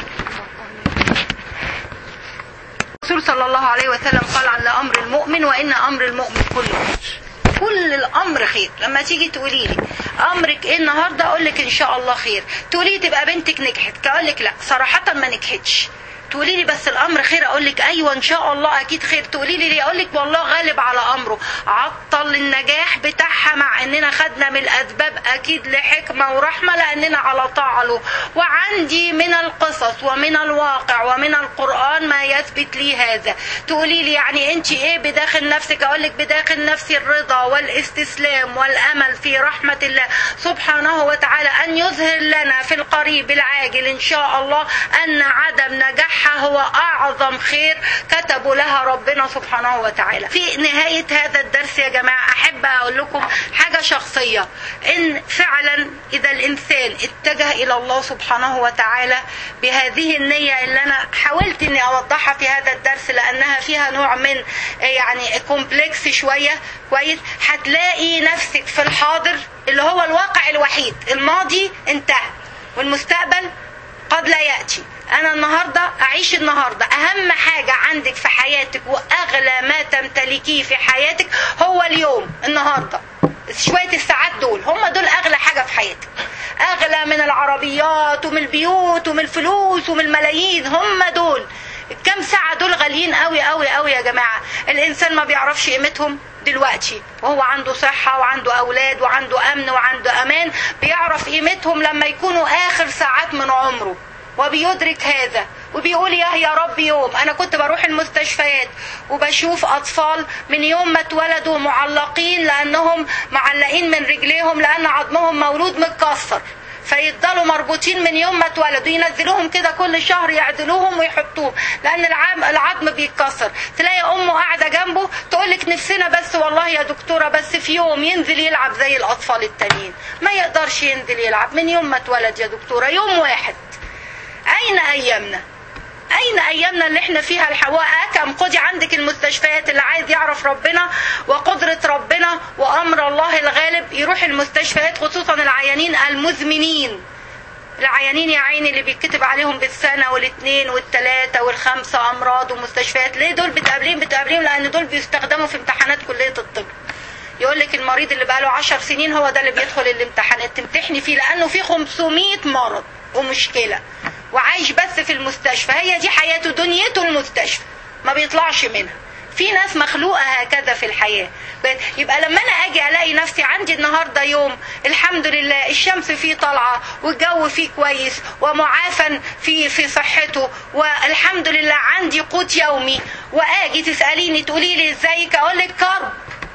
Speaker 1: الرسول صلى الله عليه وسلم قال عن امر المؤمن وان امر المؤمن كله خير كل الامر خير لما تيجي تقولي لي امرك ايه النهارده اقول لك ان شاء الله خير تقولي تبقى بنتك نجحت اقول لك لا صراحه ما نجحتش تقولي لي بس الامر خير اقول لك ايوه ان شاء الله اكيد خير تقولي لي ليه اقول لك والله غالب على امره عطل النجاح بتاعها مع اننا خدنا من الاسباب اكيد لحكمه ورحمه لاننا على طاعه له وعندي من القصص ومن الواقع ومن القران ما يثبت لي هذا تقولي لي يعني انت ايه بداخل نفسك اقول لك بداخل نفسي الرضا والاستسلام والامل في رحمه الله سبحانه وتعالى ان يظهر لنا في القريب العاجل ان شاء الله ان عدم نجاحها هو اعظم خير كتبوا لها ربنا سبحانه وتعالى في نهايه هذا الدرس يا جماعه احب اقول لكم حاجه شخصيه ان فعلا اذا الانسان اتجه الى الله سبحانه وتعالى بهذه النيه اللي انا حاولت اني اوضحها في هذا الدرس لانها فيها نوع من يعني كومبلكس شويه كويس هتلاقي نفسك في الحاضر اللي هو الواقع الوحيد الماضي انتهى والمستقبل قد لا ياتي انا النهارده اعيش النهارده اهم حاجه عندك في حياتك واغلى ما تمتلكيه في حياتك هو اليوم النهارده شويه الساعات دول هم دول اغلى حاجه في حياتك اغلى من العربيات ومن البيوت ومن الفلوس ومن الملايين هم دول الكام ساعه دول غاليين قوي قوي قوي يا جماعه الانسان ما بيعرفش قيمتهم دلوقتي وهو عنده صحة وعنده أولاد وعنده أمن وعنده أمان بيعرف قيمتهم لما يكونوا آخر ساعات من عمره وبيدرك هذا وبيقول يا يا رب يوم انا كنت بروح المستشفيات وبشوف اطفال من يوم ما اتولدوا معلقين لانهم معلقين من رجليهم لان عظمهم مولود متكسر فيفضلوا مربوطين من يوم ما اتولدوا ينزلوهم كده كل شهر يعدلوهم ويحطوهم لان العظم العظم بيتكسر تلاقي امه قاعده جنبه تقول لك نفسنا بس والله يا دكتوره بس في يوم ينزل يلعب زي الاطفال التانيين ما يقدرش ينزل يلعب من يوم ما اتولد يا دكتوره يوم واحد اين ايامنا اين ايامنا اللي احنا فيها الحواء كم خدي عندك المستشفيات اللي عايز يعرف ربنا وقدرة ربنا وامر الله الغالب يروح المستشفيات خصوصا العيانين المزمنين العيانين يا عيني اللي بيتكتب عليهم بالسنة والاثنين والثلاثة والخمسة أمراض ومستشفيات ليه دول بتقابلين بتقابلين لأن دول بيستخدموا في امتحانات كلية الطب يقول لك المريض اللي بقاله عشر سنين هو ده اللي بيدخل الامتحانات تمتحني فيه لأنه فيه 500 مرض ومشكلة وعايش بس في المستشفى هي دي حياته دنيته المستشفى ما بيطلعش منها في ناس مخلوقة هكذا في الحياة يبقى لما أنا أجي ألاقي نفسي عندي النهاردة يوم الحمد لله الشمس فيه طالعة والجو فيه كويس ومعافى في في صحته والحمد لله عندي قوت يومي وأجي تسأليني تقولي لي إزيك أقول لك كرب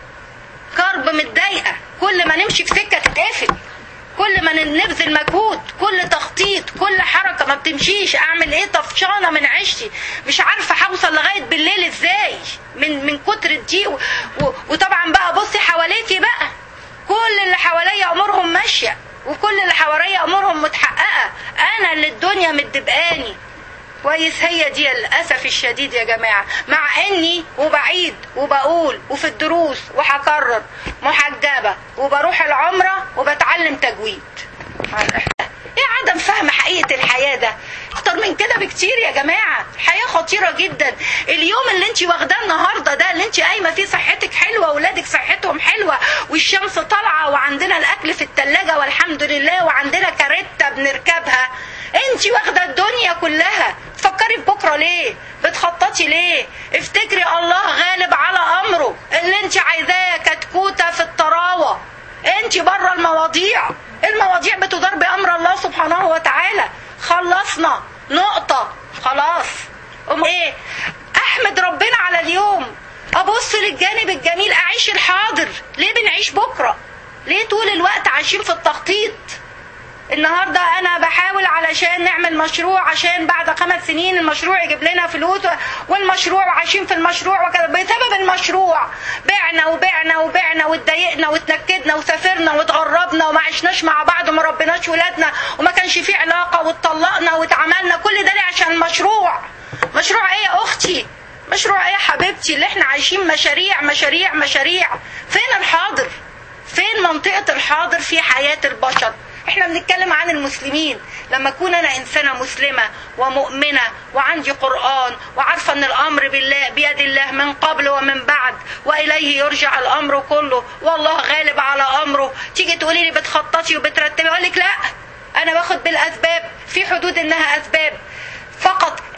Speaker 1: كرب متضايقة كل ما نمشي في سكة تتقفل كل ما نبذل مجهود كل تخطيط كل حركه ما بتمشيش اعمل ايه طفشانه من عيشتي مش عارفه هوصل لغايه بالليل ازاي من من كتر الضيق و... و... وطبعا بقى بصي حواليكي بقى كل اللي حواليا امورهم ماشيه وكل اللي حواليا امورهم متحققه انا اللي الدنيا مدبقاني كويس هي دي للاسف الشديد يا جماعه مع اني وبعيد وبقول وفي الدروس وهكرر محجبه وبروح العمره وبتعلم تجويد ايه عدم فهم حقيقه الحياه ده اكتر من كده بكتير يا جماعه الحياه خطيره جدا اليوم اللي انت واخداه النهارده ده اللي انت قايمه فيه صحتك حلوه واولادك صحتهم حلوه والشمس طالعه وعندنا الاكل في الثلاجه والحمد لله وعندنا كارته بنركبها انت واخده الدنيا كلها تفكري بكره ليه بتخططي ليه افتكري الله غالب على امره اللي انت عايزاه كتكوته في الطراوه انت بره المواضيع المواضيع بتدار بامر الله سبحانه وتعالى خلصنا نقطه خلاص ام ايه احمد ربنا على اليوم ابص للجانب الجميل اعيش الحاضر ليه بنعيش بكره ليه طول الوقت عايشين في التخطيط النهارده انا بحاول علشان نعمل مشروع عشان بعد خمس سنين المشروع يجيب لنا فلوس والمشروع وعايشين في المشروع وكذا بسبب المشروع بعنا وبعنا وبعنا واتضايقنا واتنكدنا وسافرنا واتغربنا وما عشناش مع بعض وما ربناش ولادنا وما كانش في علاقه واتطلقنا واتعملنا كل ده ليه عشان المشروع مشروع ايه يا اختي مشروع ايه يا حبيبتي اللي احنا عايشين مشاريع مشاريع مشاريع فين الحاضر فين منطقه الحاضر في حياه البشر احنا بنتكلم عن المسلمين لما اكون انا انسانه مسلمه ومؤمنه وعندي قران وعارفه ان الامر بالله بيد الله من قبل ومن بعد واليه يرجع الامر كله والله غالب على امره تيجي تقولي لي بتخططي وبترتبي اقول لك لا انا باخد بالاسباب في حدود انها اسباب فقط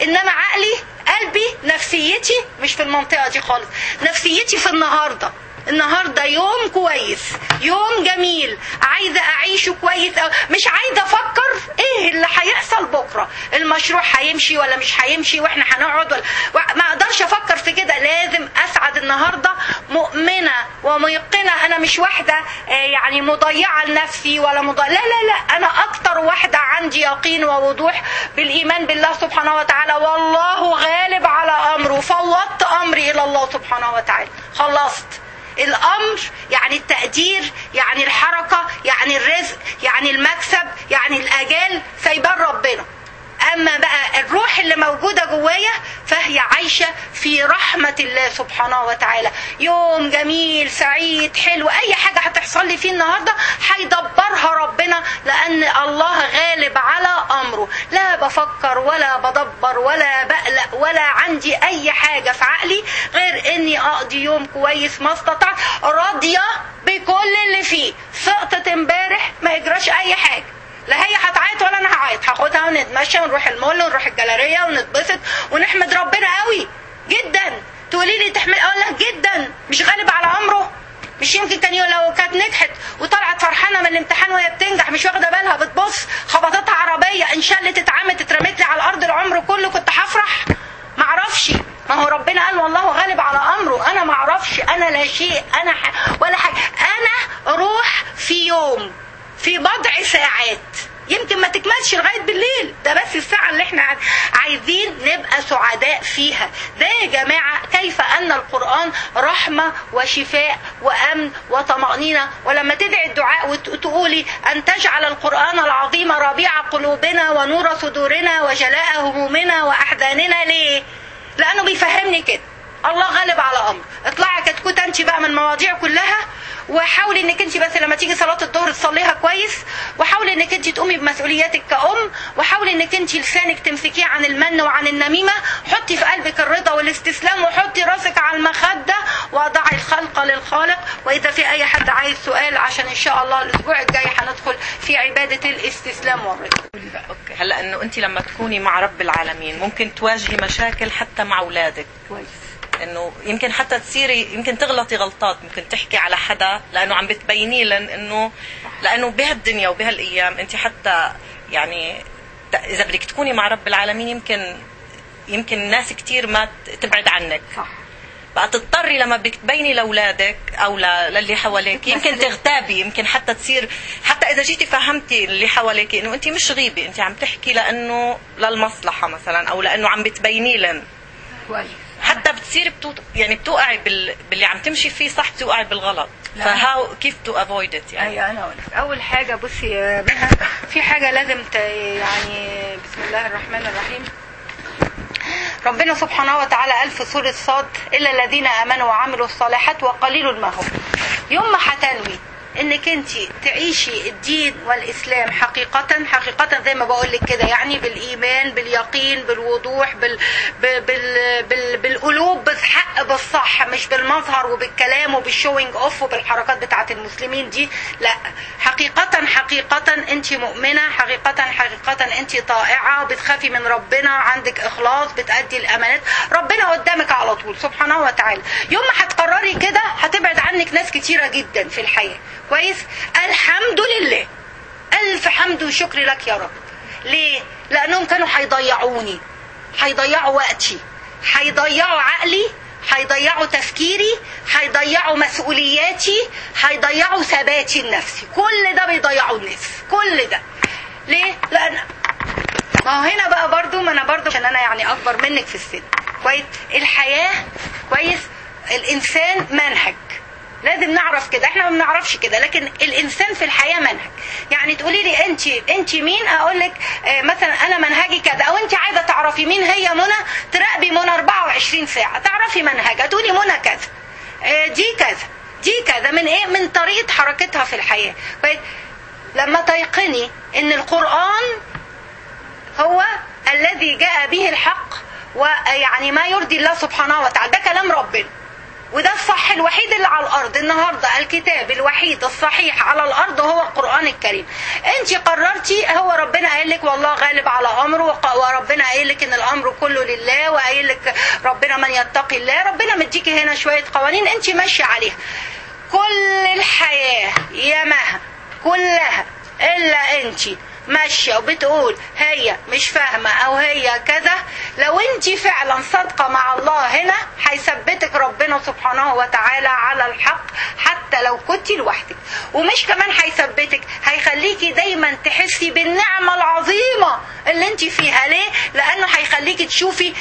Speaker 1: انما عقلي قلبي نفسيتي مش في المنطقه دي خالص نفسيتي في النهارده النهارده يوم كويس يوم جميل عايزه اعيشه كويس أو مش عايزه افكر ايه اللي هيحصل بكره المشروع هيمشي ولا مش هيمشي واحنا هنقعد ولا ما اقدرش افكر في كده لازم اسعد النهارده مؤمنه وميقنه انا مش واحده آه، يعني مضيعه لنفسي ولا مضيعة لا لا لا انا اكتر واحده عندي يقين ووضوح بالايمان بالله سبحانه وتعالى والله غالب على امره فوضت امري الى الله سبحانه وتعالى خلصت الامر يعني التقدير يعني الحركه يعني الرزق يعني المكسب يعني الاجال سايبان ربنا اما بقى الروح اللي موجوده جوايا فهي عايشه في رحمه الله سبحانه وتعالى يوم جميل سعيد حلو اي حاجه هتحصل لي فيه النهارده هيدبرها ربنا لان الله غالب على امره لا بفكر ولا بدبر ولا بقلق ولا عندي اي حاجه في عقلي غير اني اقضي يوم كويس ما استطعت راضيه بكل اللي فيه سقطت امبارح ما يجراش اي حاجه لا هي هتعيط ولا انا هعيط هاخدها ونتمشى ونروح المول ونروح الجاليريه ونتبسط ونحمد ربنا قوي جدا تقولي لي تحمد اقول لك جدا مش غالب على امره مش يمكن كان يقول لو كانت نجحت وطلعت فرحانه من الامتحان وهي بتنجح مش واخده بالها بتبص خبطتها عربيه انشلت اتعمت اترمت لي على الارض العمر كله كنت هفرح معرفش ما هو ربنا قال والله غالب على امره انا معرفش انا لا شيء انا ح... ولا حاجه انا روح في يوم في بضع ساعات يمكن ما تكملش لغايه بالليل ده بس الساعه اللي احنا عايزين نبقى سعداء فيها ده يا جماعه كيف ان القران رحمه وشفاء وامن وطمانينه ولما تدعي الدعاء وتقولي ان تجعل القران العظيم ربيع قلوبنا ونور صدورنا وجلاء همومنا واحزاننا ليه لانه بيفهمني كده الله غالب على امر اطلعي كتكوت انت بقى من المواضيع كلها وحاولي انك انت بس لما تيجي صلاه الظهر تصليها كويس وحاولي انك انت تقومي بمسؤولياتك كأم وحاولي انك انت لسانك تمسكيه عن المن وعن النميمه حطي في قلبك الرضا والاستسلام وحطي راسك على المخده وضعي الخلق للخالق واذا في اي حد عايز سؤال عشان ان شاء الله الاسبوع الجاي هندخل في عباده الاستسلام والرضا
Speaker 2: اوكي هلا انه انت لما تكوني مع رب العالمين ممكن تواجهي مشاكل حتى مع اولادك
Speaker 1: كويس
Speaker 2: انه يمكن حتى تصيري يمكن تغلطي غلطات ممكن تحكي على حدا لانه عم بتبيني لن انه لانه بهالدنيا وبهالايام انت حتى يعني اذا بدك تكوني مع رب العالمين يمكن يمكن ناس كتير ما تبعد عنك
Speaker 1: صح
Speaker 2: بقى تضطري لما بدك تبيني لاولادك او للي حواليك يمكن تغتابي يمكن حتى تصير حتى اذا جيتي فهمتي اللي حواليك انه انت مش غيبه انت عم تحكي لانه للمصلحه مثلا او لانه عم بتبيني لهم
Speaker 1: كويس
Speaker 2: حتى بتصير بتو... يعني بتوقعي بال... باللي عم تمشي فيه صح بتوقعي بالغلط فهاو كيف تو افويد ات يعني
Speaker 1: ايوه انا اقول لك اول حاجه بصي يا بها في حاجه لازم ت... يعني بسم الله الرحمن الرحيم ربنا سبحانه وتعالى قال في سورة صاد إلا الذين آمنوا وعملوا الصالحات وقليل ما هم يوم ما هتنوي انك انت تعيشي الدين والاسلام حقيقة حقيقة زي ما بقول لك كده يعني بالايمان باليقين بالوضوح بال بال بال بال بالقلوب بالحق بالصح مش بالمظهر وبالكلام وبالشوينج اوف وبالحركات بتاعت المسلمين دي لا حقيقة حقيقة انت مؤمنة حقيقة حقيقة انت طائعة بتخافي من ربنا عندك اخلاص بتأدي الامانات ربنا قدامك على طول سبحانه وتعالى يوم ما هتقرري كده هتبعد عنك ناس كتيرة جدا في الحياة كويس الحمد لله ألف حمد وشكر لك يا رب ليه لأنهم كانوا هيضيعوني هيضيعوا وقتي هيضيعوا عقلي هيضيعوا تفكيري هيضيعوا مسؤولياتي هيضيعوا ثباتي النفسي كل ده بيضيعوا الناس كل ده ليه لأن ما هو هنا بقى برضو ما انا برضو عشان انا يعني اكبر منك في السن كويس الحياه كويس الانسان منهج لازم نعرف كده احنا ما بنعرفش كده لكن الانسان في الحياه منهج يعني تقولي لي انت انت مين اقول لك اه مثلا انا منهجي كذا او انت عايزه تعرفي مين هي منى تراقبي منى 24 ساعه تعرفي منهجها تقولي منى كذا اه دي كذا دي كذا من ايه من طريقه حركتها في الحياه لما تيقني ان القران هو الذي جاء به الحق ويعني ما يرضي الله سبحانه وتعالى ده كلام ربنا وده الصح الوحيد اللي على الارض النهارده الكتاب الوحيد الصحيح على الارض هو القران الكريم انت قررتي هو ربنا قايل لك والله غالب على امره وق- وربنا قايل لك ان الامر كله لله وقايل لك ربنا من يتقي الله ربنا مديكي هنا شويه قوانين انت ماشيه عليها كل الحياه يا مها كلها الا انت ماشيه وبتقول هي مش فاهمه او هي كذا لو انت فعلا صادقه مع الله هنا هيثبتك ربنا سبحانه وتعالى على الحق حتى لو كنت لوحدك ومش كمان هيثبتك هيخليكي دايما تحسي بالنعمه العظيمه اللي انت فيها ليه لانه هيخليكي تشوفي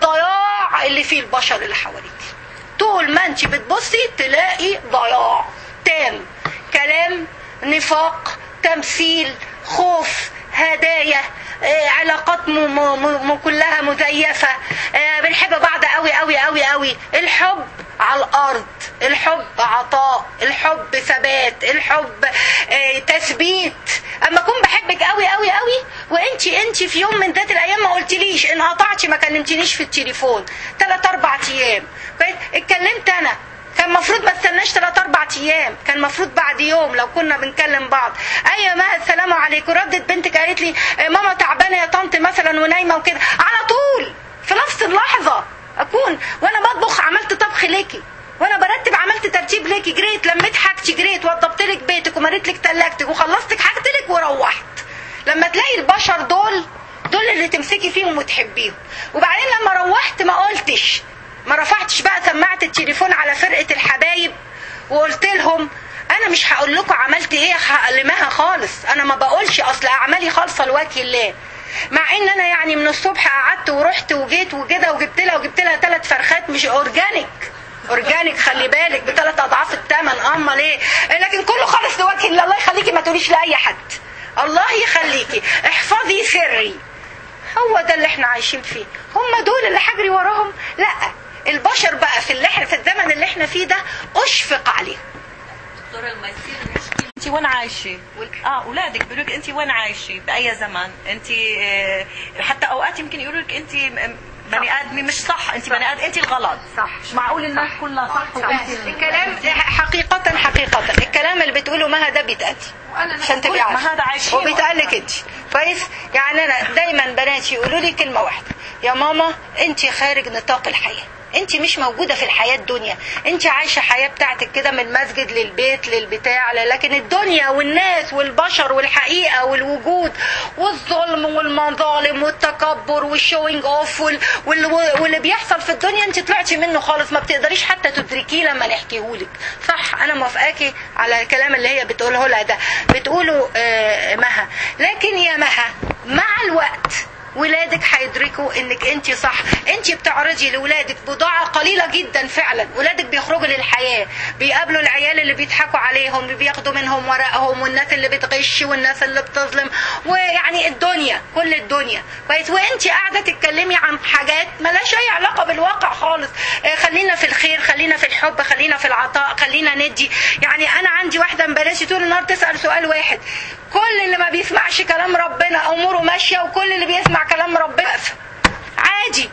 Speaker 1: الضياع اللي فيه البشر اللي حواليك طول ما انت بتبصي تلاقي ضياع تام كلام نفاق تمثيل خوف هدايا آه، علاقات م م م كلها مزيفة آه، بنحب بعض قوي قوي قوي قوي الحب على الأرض الحب عطاء الحب ثبات الحب آه، تثبيت اما اكون بحبك قوي قوي قوي وانت انت في يوم من ذات الايام ما قلتليش ان قطعتي ما كلمتنيش في التليفون ثلاث اربع ايام كويس اتكلمت انا كان المفروض ما استناش ثلاث اربع ايام كان المفروض بعد يوم لو كنا بنكلم بعض ايوه ما السلام عليكم ردت بنتك قالت لي آه، ماما تعبانه يا طنط مثلا ونايمه وكده على طول في نفس اللحظه اكون وانا بطبخ عملت طبخ ليكي وانا برتب عملت ترتيب ليكي جريت لميت حاجتي جريت وضبت لك بيتك ومريت لك تلاجتك وخلصتك حاجتك وروحت لما تلاقي البشر دول دول اللي تمسكي فيهم وتحبيهم وبعدين لما روحت ما قلتش ما رفعتش بقى سماعه التليفون على فرقه الحبايب وقلت لهم انا مش هقول لكم عملت ايه هألمها خالص انا ما بقولش اصل اعمالي خالصه لوجه الله مع ان انا يعني من الصبح قعدت ورحت وجيت وكده وجبت لها وجبت لها ثلاث فرخات مش اورجانيك اورجانيك خلي بالك بثلاث اضعاف الثمن امال ايه لكن كله خالص لوجه الله الله يخليكي ما تقوليش لاي حد الله يخليكي احفظي سري هو ده اللي احنا عايشين فيه هم دول اللي هجري وراهم لا البشر بقى في اللي احنا في الزمن اللي احنا فيه ده اشفق عليهم
Speaker 2: دكتورة لما يصير مشكلة انت وين عايشة؟ اه اولادك بيقولوا لك انت وين عايشة؟ باي زمن؟ انت آه، حتى اوقات يمكن يقولوا لك انت م- بني ادمه مش صح، انت بني ادم انت الغلط
Speaker 1: صح.
Speaker 2: مش معقول الناس كلها صح وانت ال-
Speaker 1: الكلام حقيقة حقيقة الكلام اللي بتقوله مها ده بيتقال عشان تبقي
Speaker 2: ما
Speaker 1: عارفة
Speaker 2: هذا عايشين.
Speaker 1: وبيتقال لك انت كويس يعني انا دايما بناتي يقولوا لي كلمة واحدة يا ماما انت خارج نطاق الحياة انت مش موجودة في الحياة الدنيا انت عايشة حياة بتاعتك كده من المسجد للبيت للبتاع لكن الدنيا والناس والبشر والحقيقة والوجود والظلم والمظالم والتكبر والشوينج اوف وال... وال... واللي بيحصل في الدنيا انت طلعتي منه خالص ما بتقدريش حتى تدركيه لما نحكيهولك صح انا موافقاكي على الكلام اللي هي بتقوله لها ده بتقوله آه مها لكن يا مها مع الوقت ولادك هيدركوا انك انت صح انت بتعرضي لاولادك بضاعه قليله جدا فعلا ولادك بيخرجوا للحياه بيقابلوا العيال اللي بيضحكوا عليهم بياخدوا منهم ورقهم والناس اللي بتغش والناس اللي بتظلم ويعني الدنيا كل الدنيا كويس وانت قاعده تتكلمي عن حاجات ملهاش اي علاقه بالواقع خالص آه، خلينا في الخير خلينا في الحب خلينا في العطاء خلينا ندي يعني انا عندي واحده مبلاش طول النهار تسال سؤال واحد كل اللي ما بيسمعش كلام ربنا اموره ماشيه وكل اللي بيسمع كلام ربنا واقفة. عادي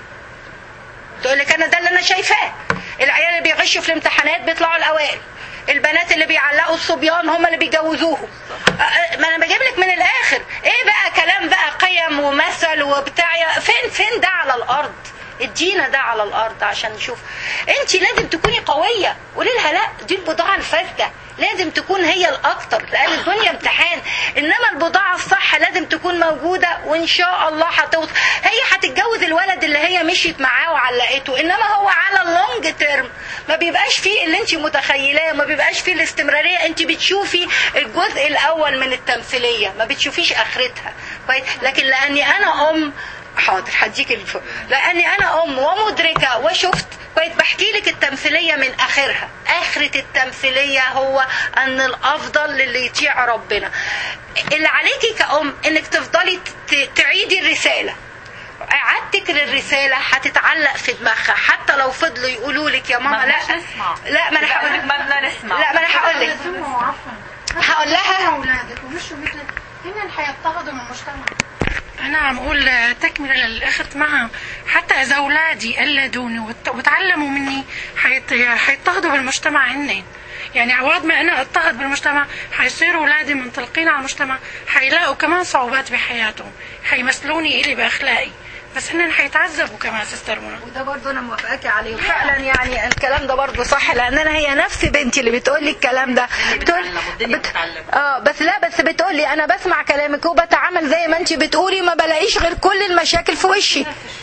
Speaker 1: تقول لك انا ده اللي انا شايفاه العيال اللي بيغشوا في الامتحانات بيطلعوا الاوائل البنات اللي بيعلقوا الصبيان هم اللي بيجوزوهم أ- أ- ما انا بجيب لك من الاخر ايه بقى كلام بقى قيم ومثل وبتاع يا- فين فين ده على الارض ادينا ده على الارض عشان نشوف انت لازم تكوني قويه قولي لها لا دي البضاعه الفاسده لازم تكون هي الاكتر لان الدنيا امتحان انما البضاعه الصح لازم تكون موجوده وان شاء الله هتوصل هي هتتجوز الولد اللي هي مشيت معاه وعلقته انما هو على اللونج تيرم ما بيبقاش فيه اللي انت متخيلاه ما بيبقاش فيه الاستمراريه انت بتشوفي الجزء الاول من التمثيليه ما بتشوفيش اخرتها كويس لكن لاني انا ام حاضر هديك الف... لاني انا ام ومدركه وشفت كويس بحكي لك التمثيليه من اخرها اخره التمثيليه هو ان الافضل للي يطيع ربنا اللي عليكي كأم انك تفضلي ت- تعيدي الرساله اعادتك للرساله هتتعلق في دماغها حتى لو فضلوا يقولوا لك يا ماما
Speaker 2: ما
Speaker 1: لا
Speaker 2: بدناش نسمع.
Speaker 1: لا ما انا هقول لك
Speaker 2: ما بدنا نسمع
Speaker 1: لا ما انا هقول لك هقول لها
Speaker 3: اولادك ومشوا مثل هن اللي هيضطهدوا من المجتمع أنا عم أقول تكملة للأخت معها حتى إذا أولادي قلدوني وت- وتعلموا مني حيت- حيضطهدوا بالمجتمع هن يعني عوض ما أنا اضطهد بالمجتمع حيصيروا أولادي منطلقين على المجتمع حيلاقوا كمان صعوبات بحياتهم حيمثلوني إلي بأخلاقي بس هن حيتعذبوا كمان سيستر منى
Speaker 1: وده برضه انا موافقاكي عليه وفعلا يعني الكلام ده برضه صح لان انا هي نفس بنتي اللي بتقول لي الكلام ده بتقول
Speaker 2: بتعلم والدنيا بتعلم.
Speaker 1: اه بس لا بس بتقول لي انا بسمع كلامك وبتعامل زي ما انت بتقولي ما بلاقيش غير كل المشاكل في وشي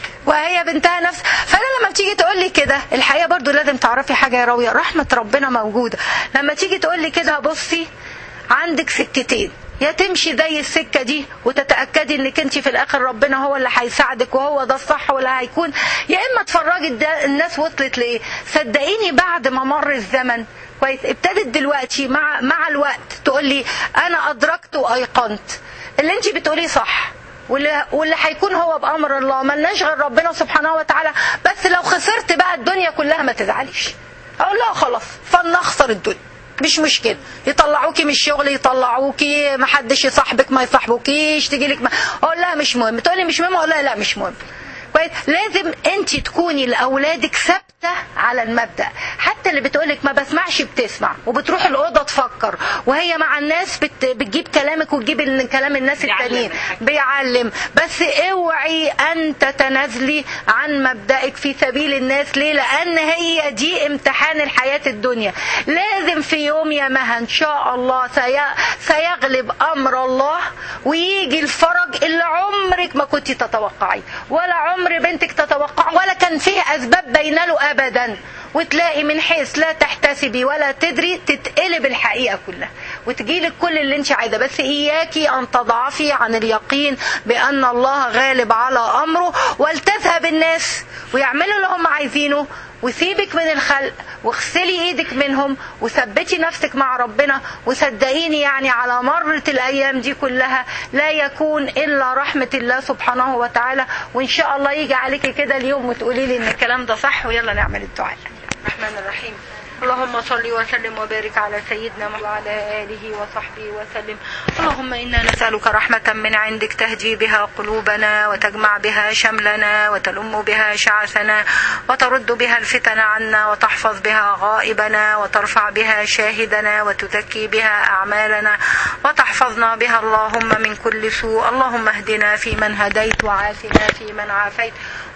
Speaker 1: وهي بنتها نفس فانا لما بتيجي تقول لي كده الحقيقه برضو لازم تعرفي حاجه يا راويه رحمه ربنا موجوده لما تيجي تقول لي كده بصي عندك سكتين يا تمشي زي السكه دي وتتاكدي انك انت في الاخر ربنا هو اللي هيساعدك وهو ده الصح ولا هيكون يا اما تفرجي الدا- الناس وصلت لايه صدقيني بعد ما مر الزمن كويس ابتدت دلوقتي مع مع الوقت تقول لي انا ادركت وايقنت اللي انت بتقوليه صح واللي واللي هيكون هو بامر الله ملناش غير ربنا سبحانه وتعالى بس لو خسرت بقى الدنيا كلها ما تزعليش اقول لها خلاص فلنخسر الدنيا مش مشكلة يطلعوكي من الشغل يطلعوكي محدش يصاحبك ما يصاحبوكيش تجي لك ما... اقول لها مش مهم تقولي مش مهم اقول لها لا مش مهم كويس لازم انت تكوني لاولادك ثابته على المبدا حتى اللي بتقولك ما بسمعش بتسمع وبتروح الاوضه تفكر وهي مع الناس بت... بتجيب كلامك وتجيب ال- كلام الناس
Speaker 2: بيعلم
Speaker 1: التانيين
Speaker 2: الحكي.
Speaker 1: بيعلم بس اوعي ان تتنازلي عن مبدأك في سبيل الناس ليه لان هي دي امتحان الحياة الدنيا لازم في يوم يا مها ان شاء الله سي... سيغلب امر الله ويجي الفرج اللي عمرك ما كنت تتوقعي ولا عمر بنتك تتوقع ولا كان فيه اسباب بين له ابدا وتلاقي من حيث لا تحتسبي ولا تدري تتقلب الحقيقة كلها وتجيلك كل اللي انت عايزة بس اياكي ان تضعفي عن اليقين بان الله غالب على امره ولتذهب الناس ويعملوا اللي هم عايزينه وسيبك من الخلق واغسلي ايدك منهم وثبتي نفسك مع ربنا وصدقيني يعني على مرة الايام دي كلها لا يكون الا رحمة الله سبحانه وتعالى وان شاء الله يجي عليكي كده اليوم وتقولي لي ان الكلام ده صح ويلا نعمل الدعاء الرحمن الرحيم اللهم صل وسلم وبارك على سيدنا محمد وعلى آله وصحبه وسلم اللهم إنا نسألك رحمة من عندك تهدي بها قلوبنا وتجمع بها شملنا وتلم بها شعثنا وترد بها الفتن عنا وتحفظ بها غائبنا وترفع بها شاهدنا وتزكي بها أعمالنا وتحفظنا بها اللهم من كل سوء اللهم اهدنا فيمن هديت وعافنا فيمن عافيت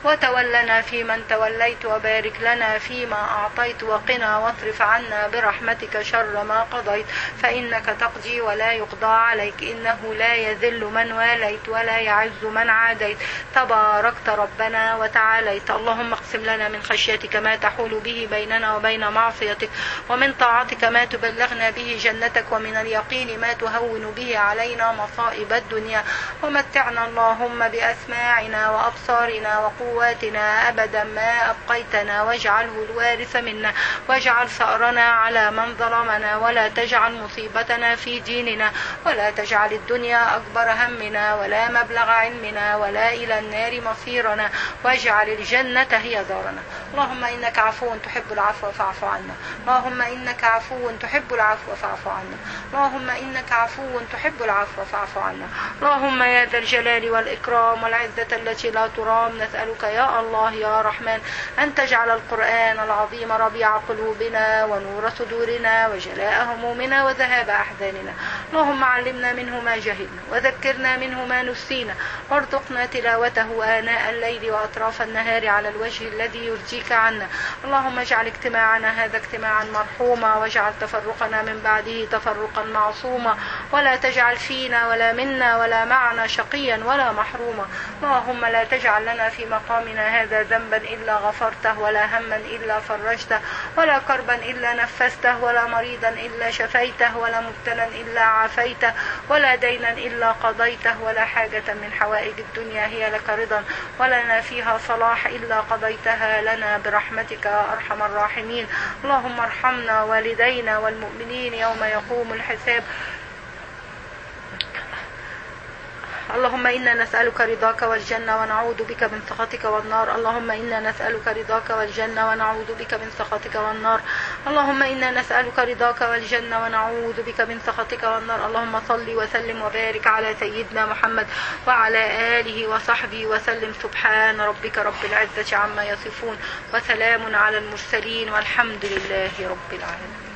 Speaker 1: وتولنا فيمن توليت وبارك لنا فيما أعطيت وقنا واصرف عنا برحمتك شر ما قضيت فإنك تقضي ولا يقضى عليك إنه لا يذل من واليت ولا يعز من عاديت تباركت ربنا وتعاليت اللهم اقسم لنا من خشيتك ما تحول به بيننا وبين معصيتك ومن طاعتك ما تبلغنا به جنتك ومن اليقين ما تهون به علينا مصائب الدنيا ومتعنا اللهم بأسماعنا وأبصارنا وقواتنا أبدا ما أبقيتنا واجعله الوارث منا واجعل ثأرنا على من ظلمنا ولا تجعل مصيبتنا في ديننا ولا تجعل الدنيا أكبر همنا ولا مبلغ علمنا ولا إلى النار مصيرنا واجعل الجنة هي دارنا اللهم إنك عفو تحب العفو فاعف عنا اللهم إنك عفو تحب العفو فاعف عنا اللهم إنك عفو تحب العفو فاعف عنا اللهم يا ذا الجلال والإكرام والعزة التي لا ترام نسألك يا الله يا رحمن أن تجعل القرآن العظيم ربيع قلوبنا ونور صدورنا وجلاء همومنا وذهاب أحزاننا اللهم علمنا منه ما جهلنا وذكرنا منه ما نسينا وارزقنا تلاوته آناء الليل وأطراف النهار على الوجه الذي يرجيك عنا اللهم اجعل اجتماعنا هذا اجتماعا مرحوما واجعل تفرقنا من بعده تفرقا معصوما ولا تجعل فينا ولا منا ولا معنا شقيا ولا محروما اللهم لا تجعل لنا في مقامنا هذا ذنبا إلا غفرته ولا هما إلا فرجته ولا كربا إلا نفسته ولا مريضا إلا شفيته ولا مبتلا إلا عافيته ولا دينا إلا قضيته ولا حاجة من حوائج الدنيا هي لك رضا ولنا فيها صلاح إلا قضيتها لنا برحمتك يا أرحم الراحمين اللهم ارحمنا والدينا والمؤمنين يوم يقوم الحساب اللهم إنا نسألك رضاك والجنة ونعوذ بك من سخطك والنار اللهم إنا نسألك رضاك والجنة ونعوذ بك من سخطك والنار اللهم إنا نسألك رضاك والجنة ونعوذ بك من سخطك والنار اللهم صل وسلم وبارك على سيدنا محمد وعلى آله وصحبه وسلم سبحان ربك رب العزة عما يصفون وسلام على المرسلين والحمد لله رب العالمين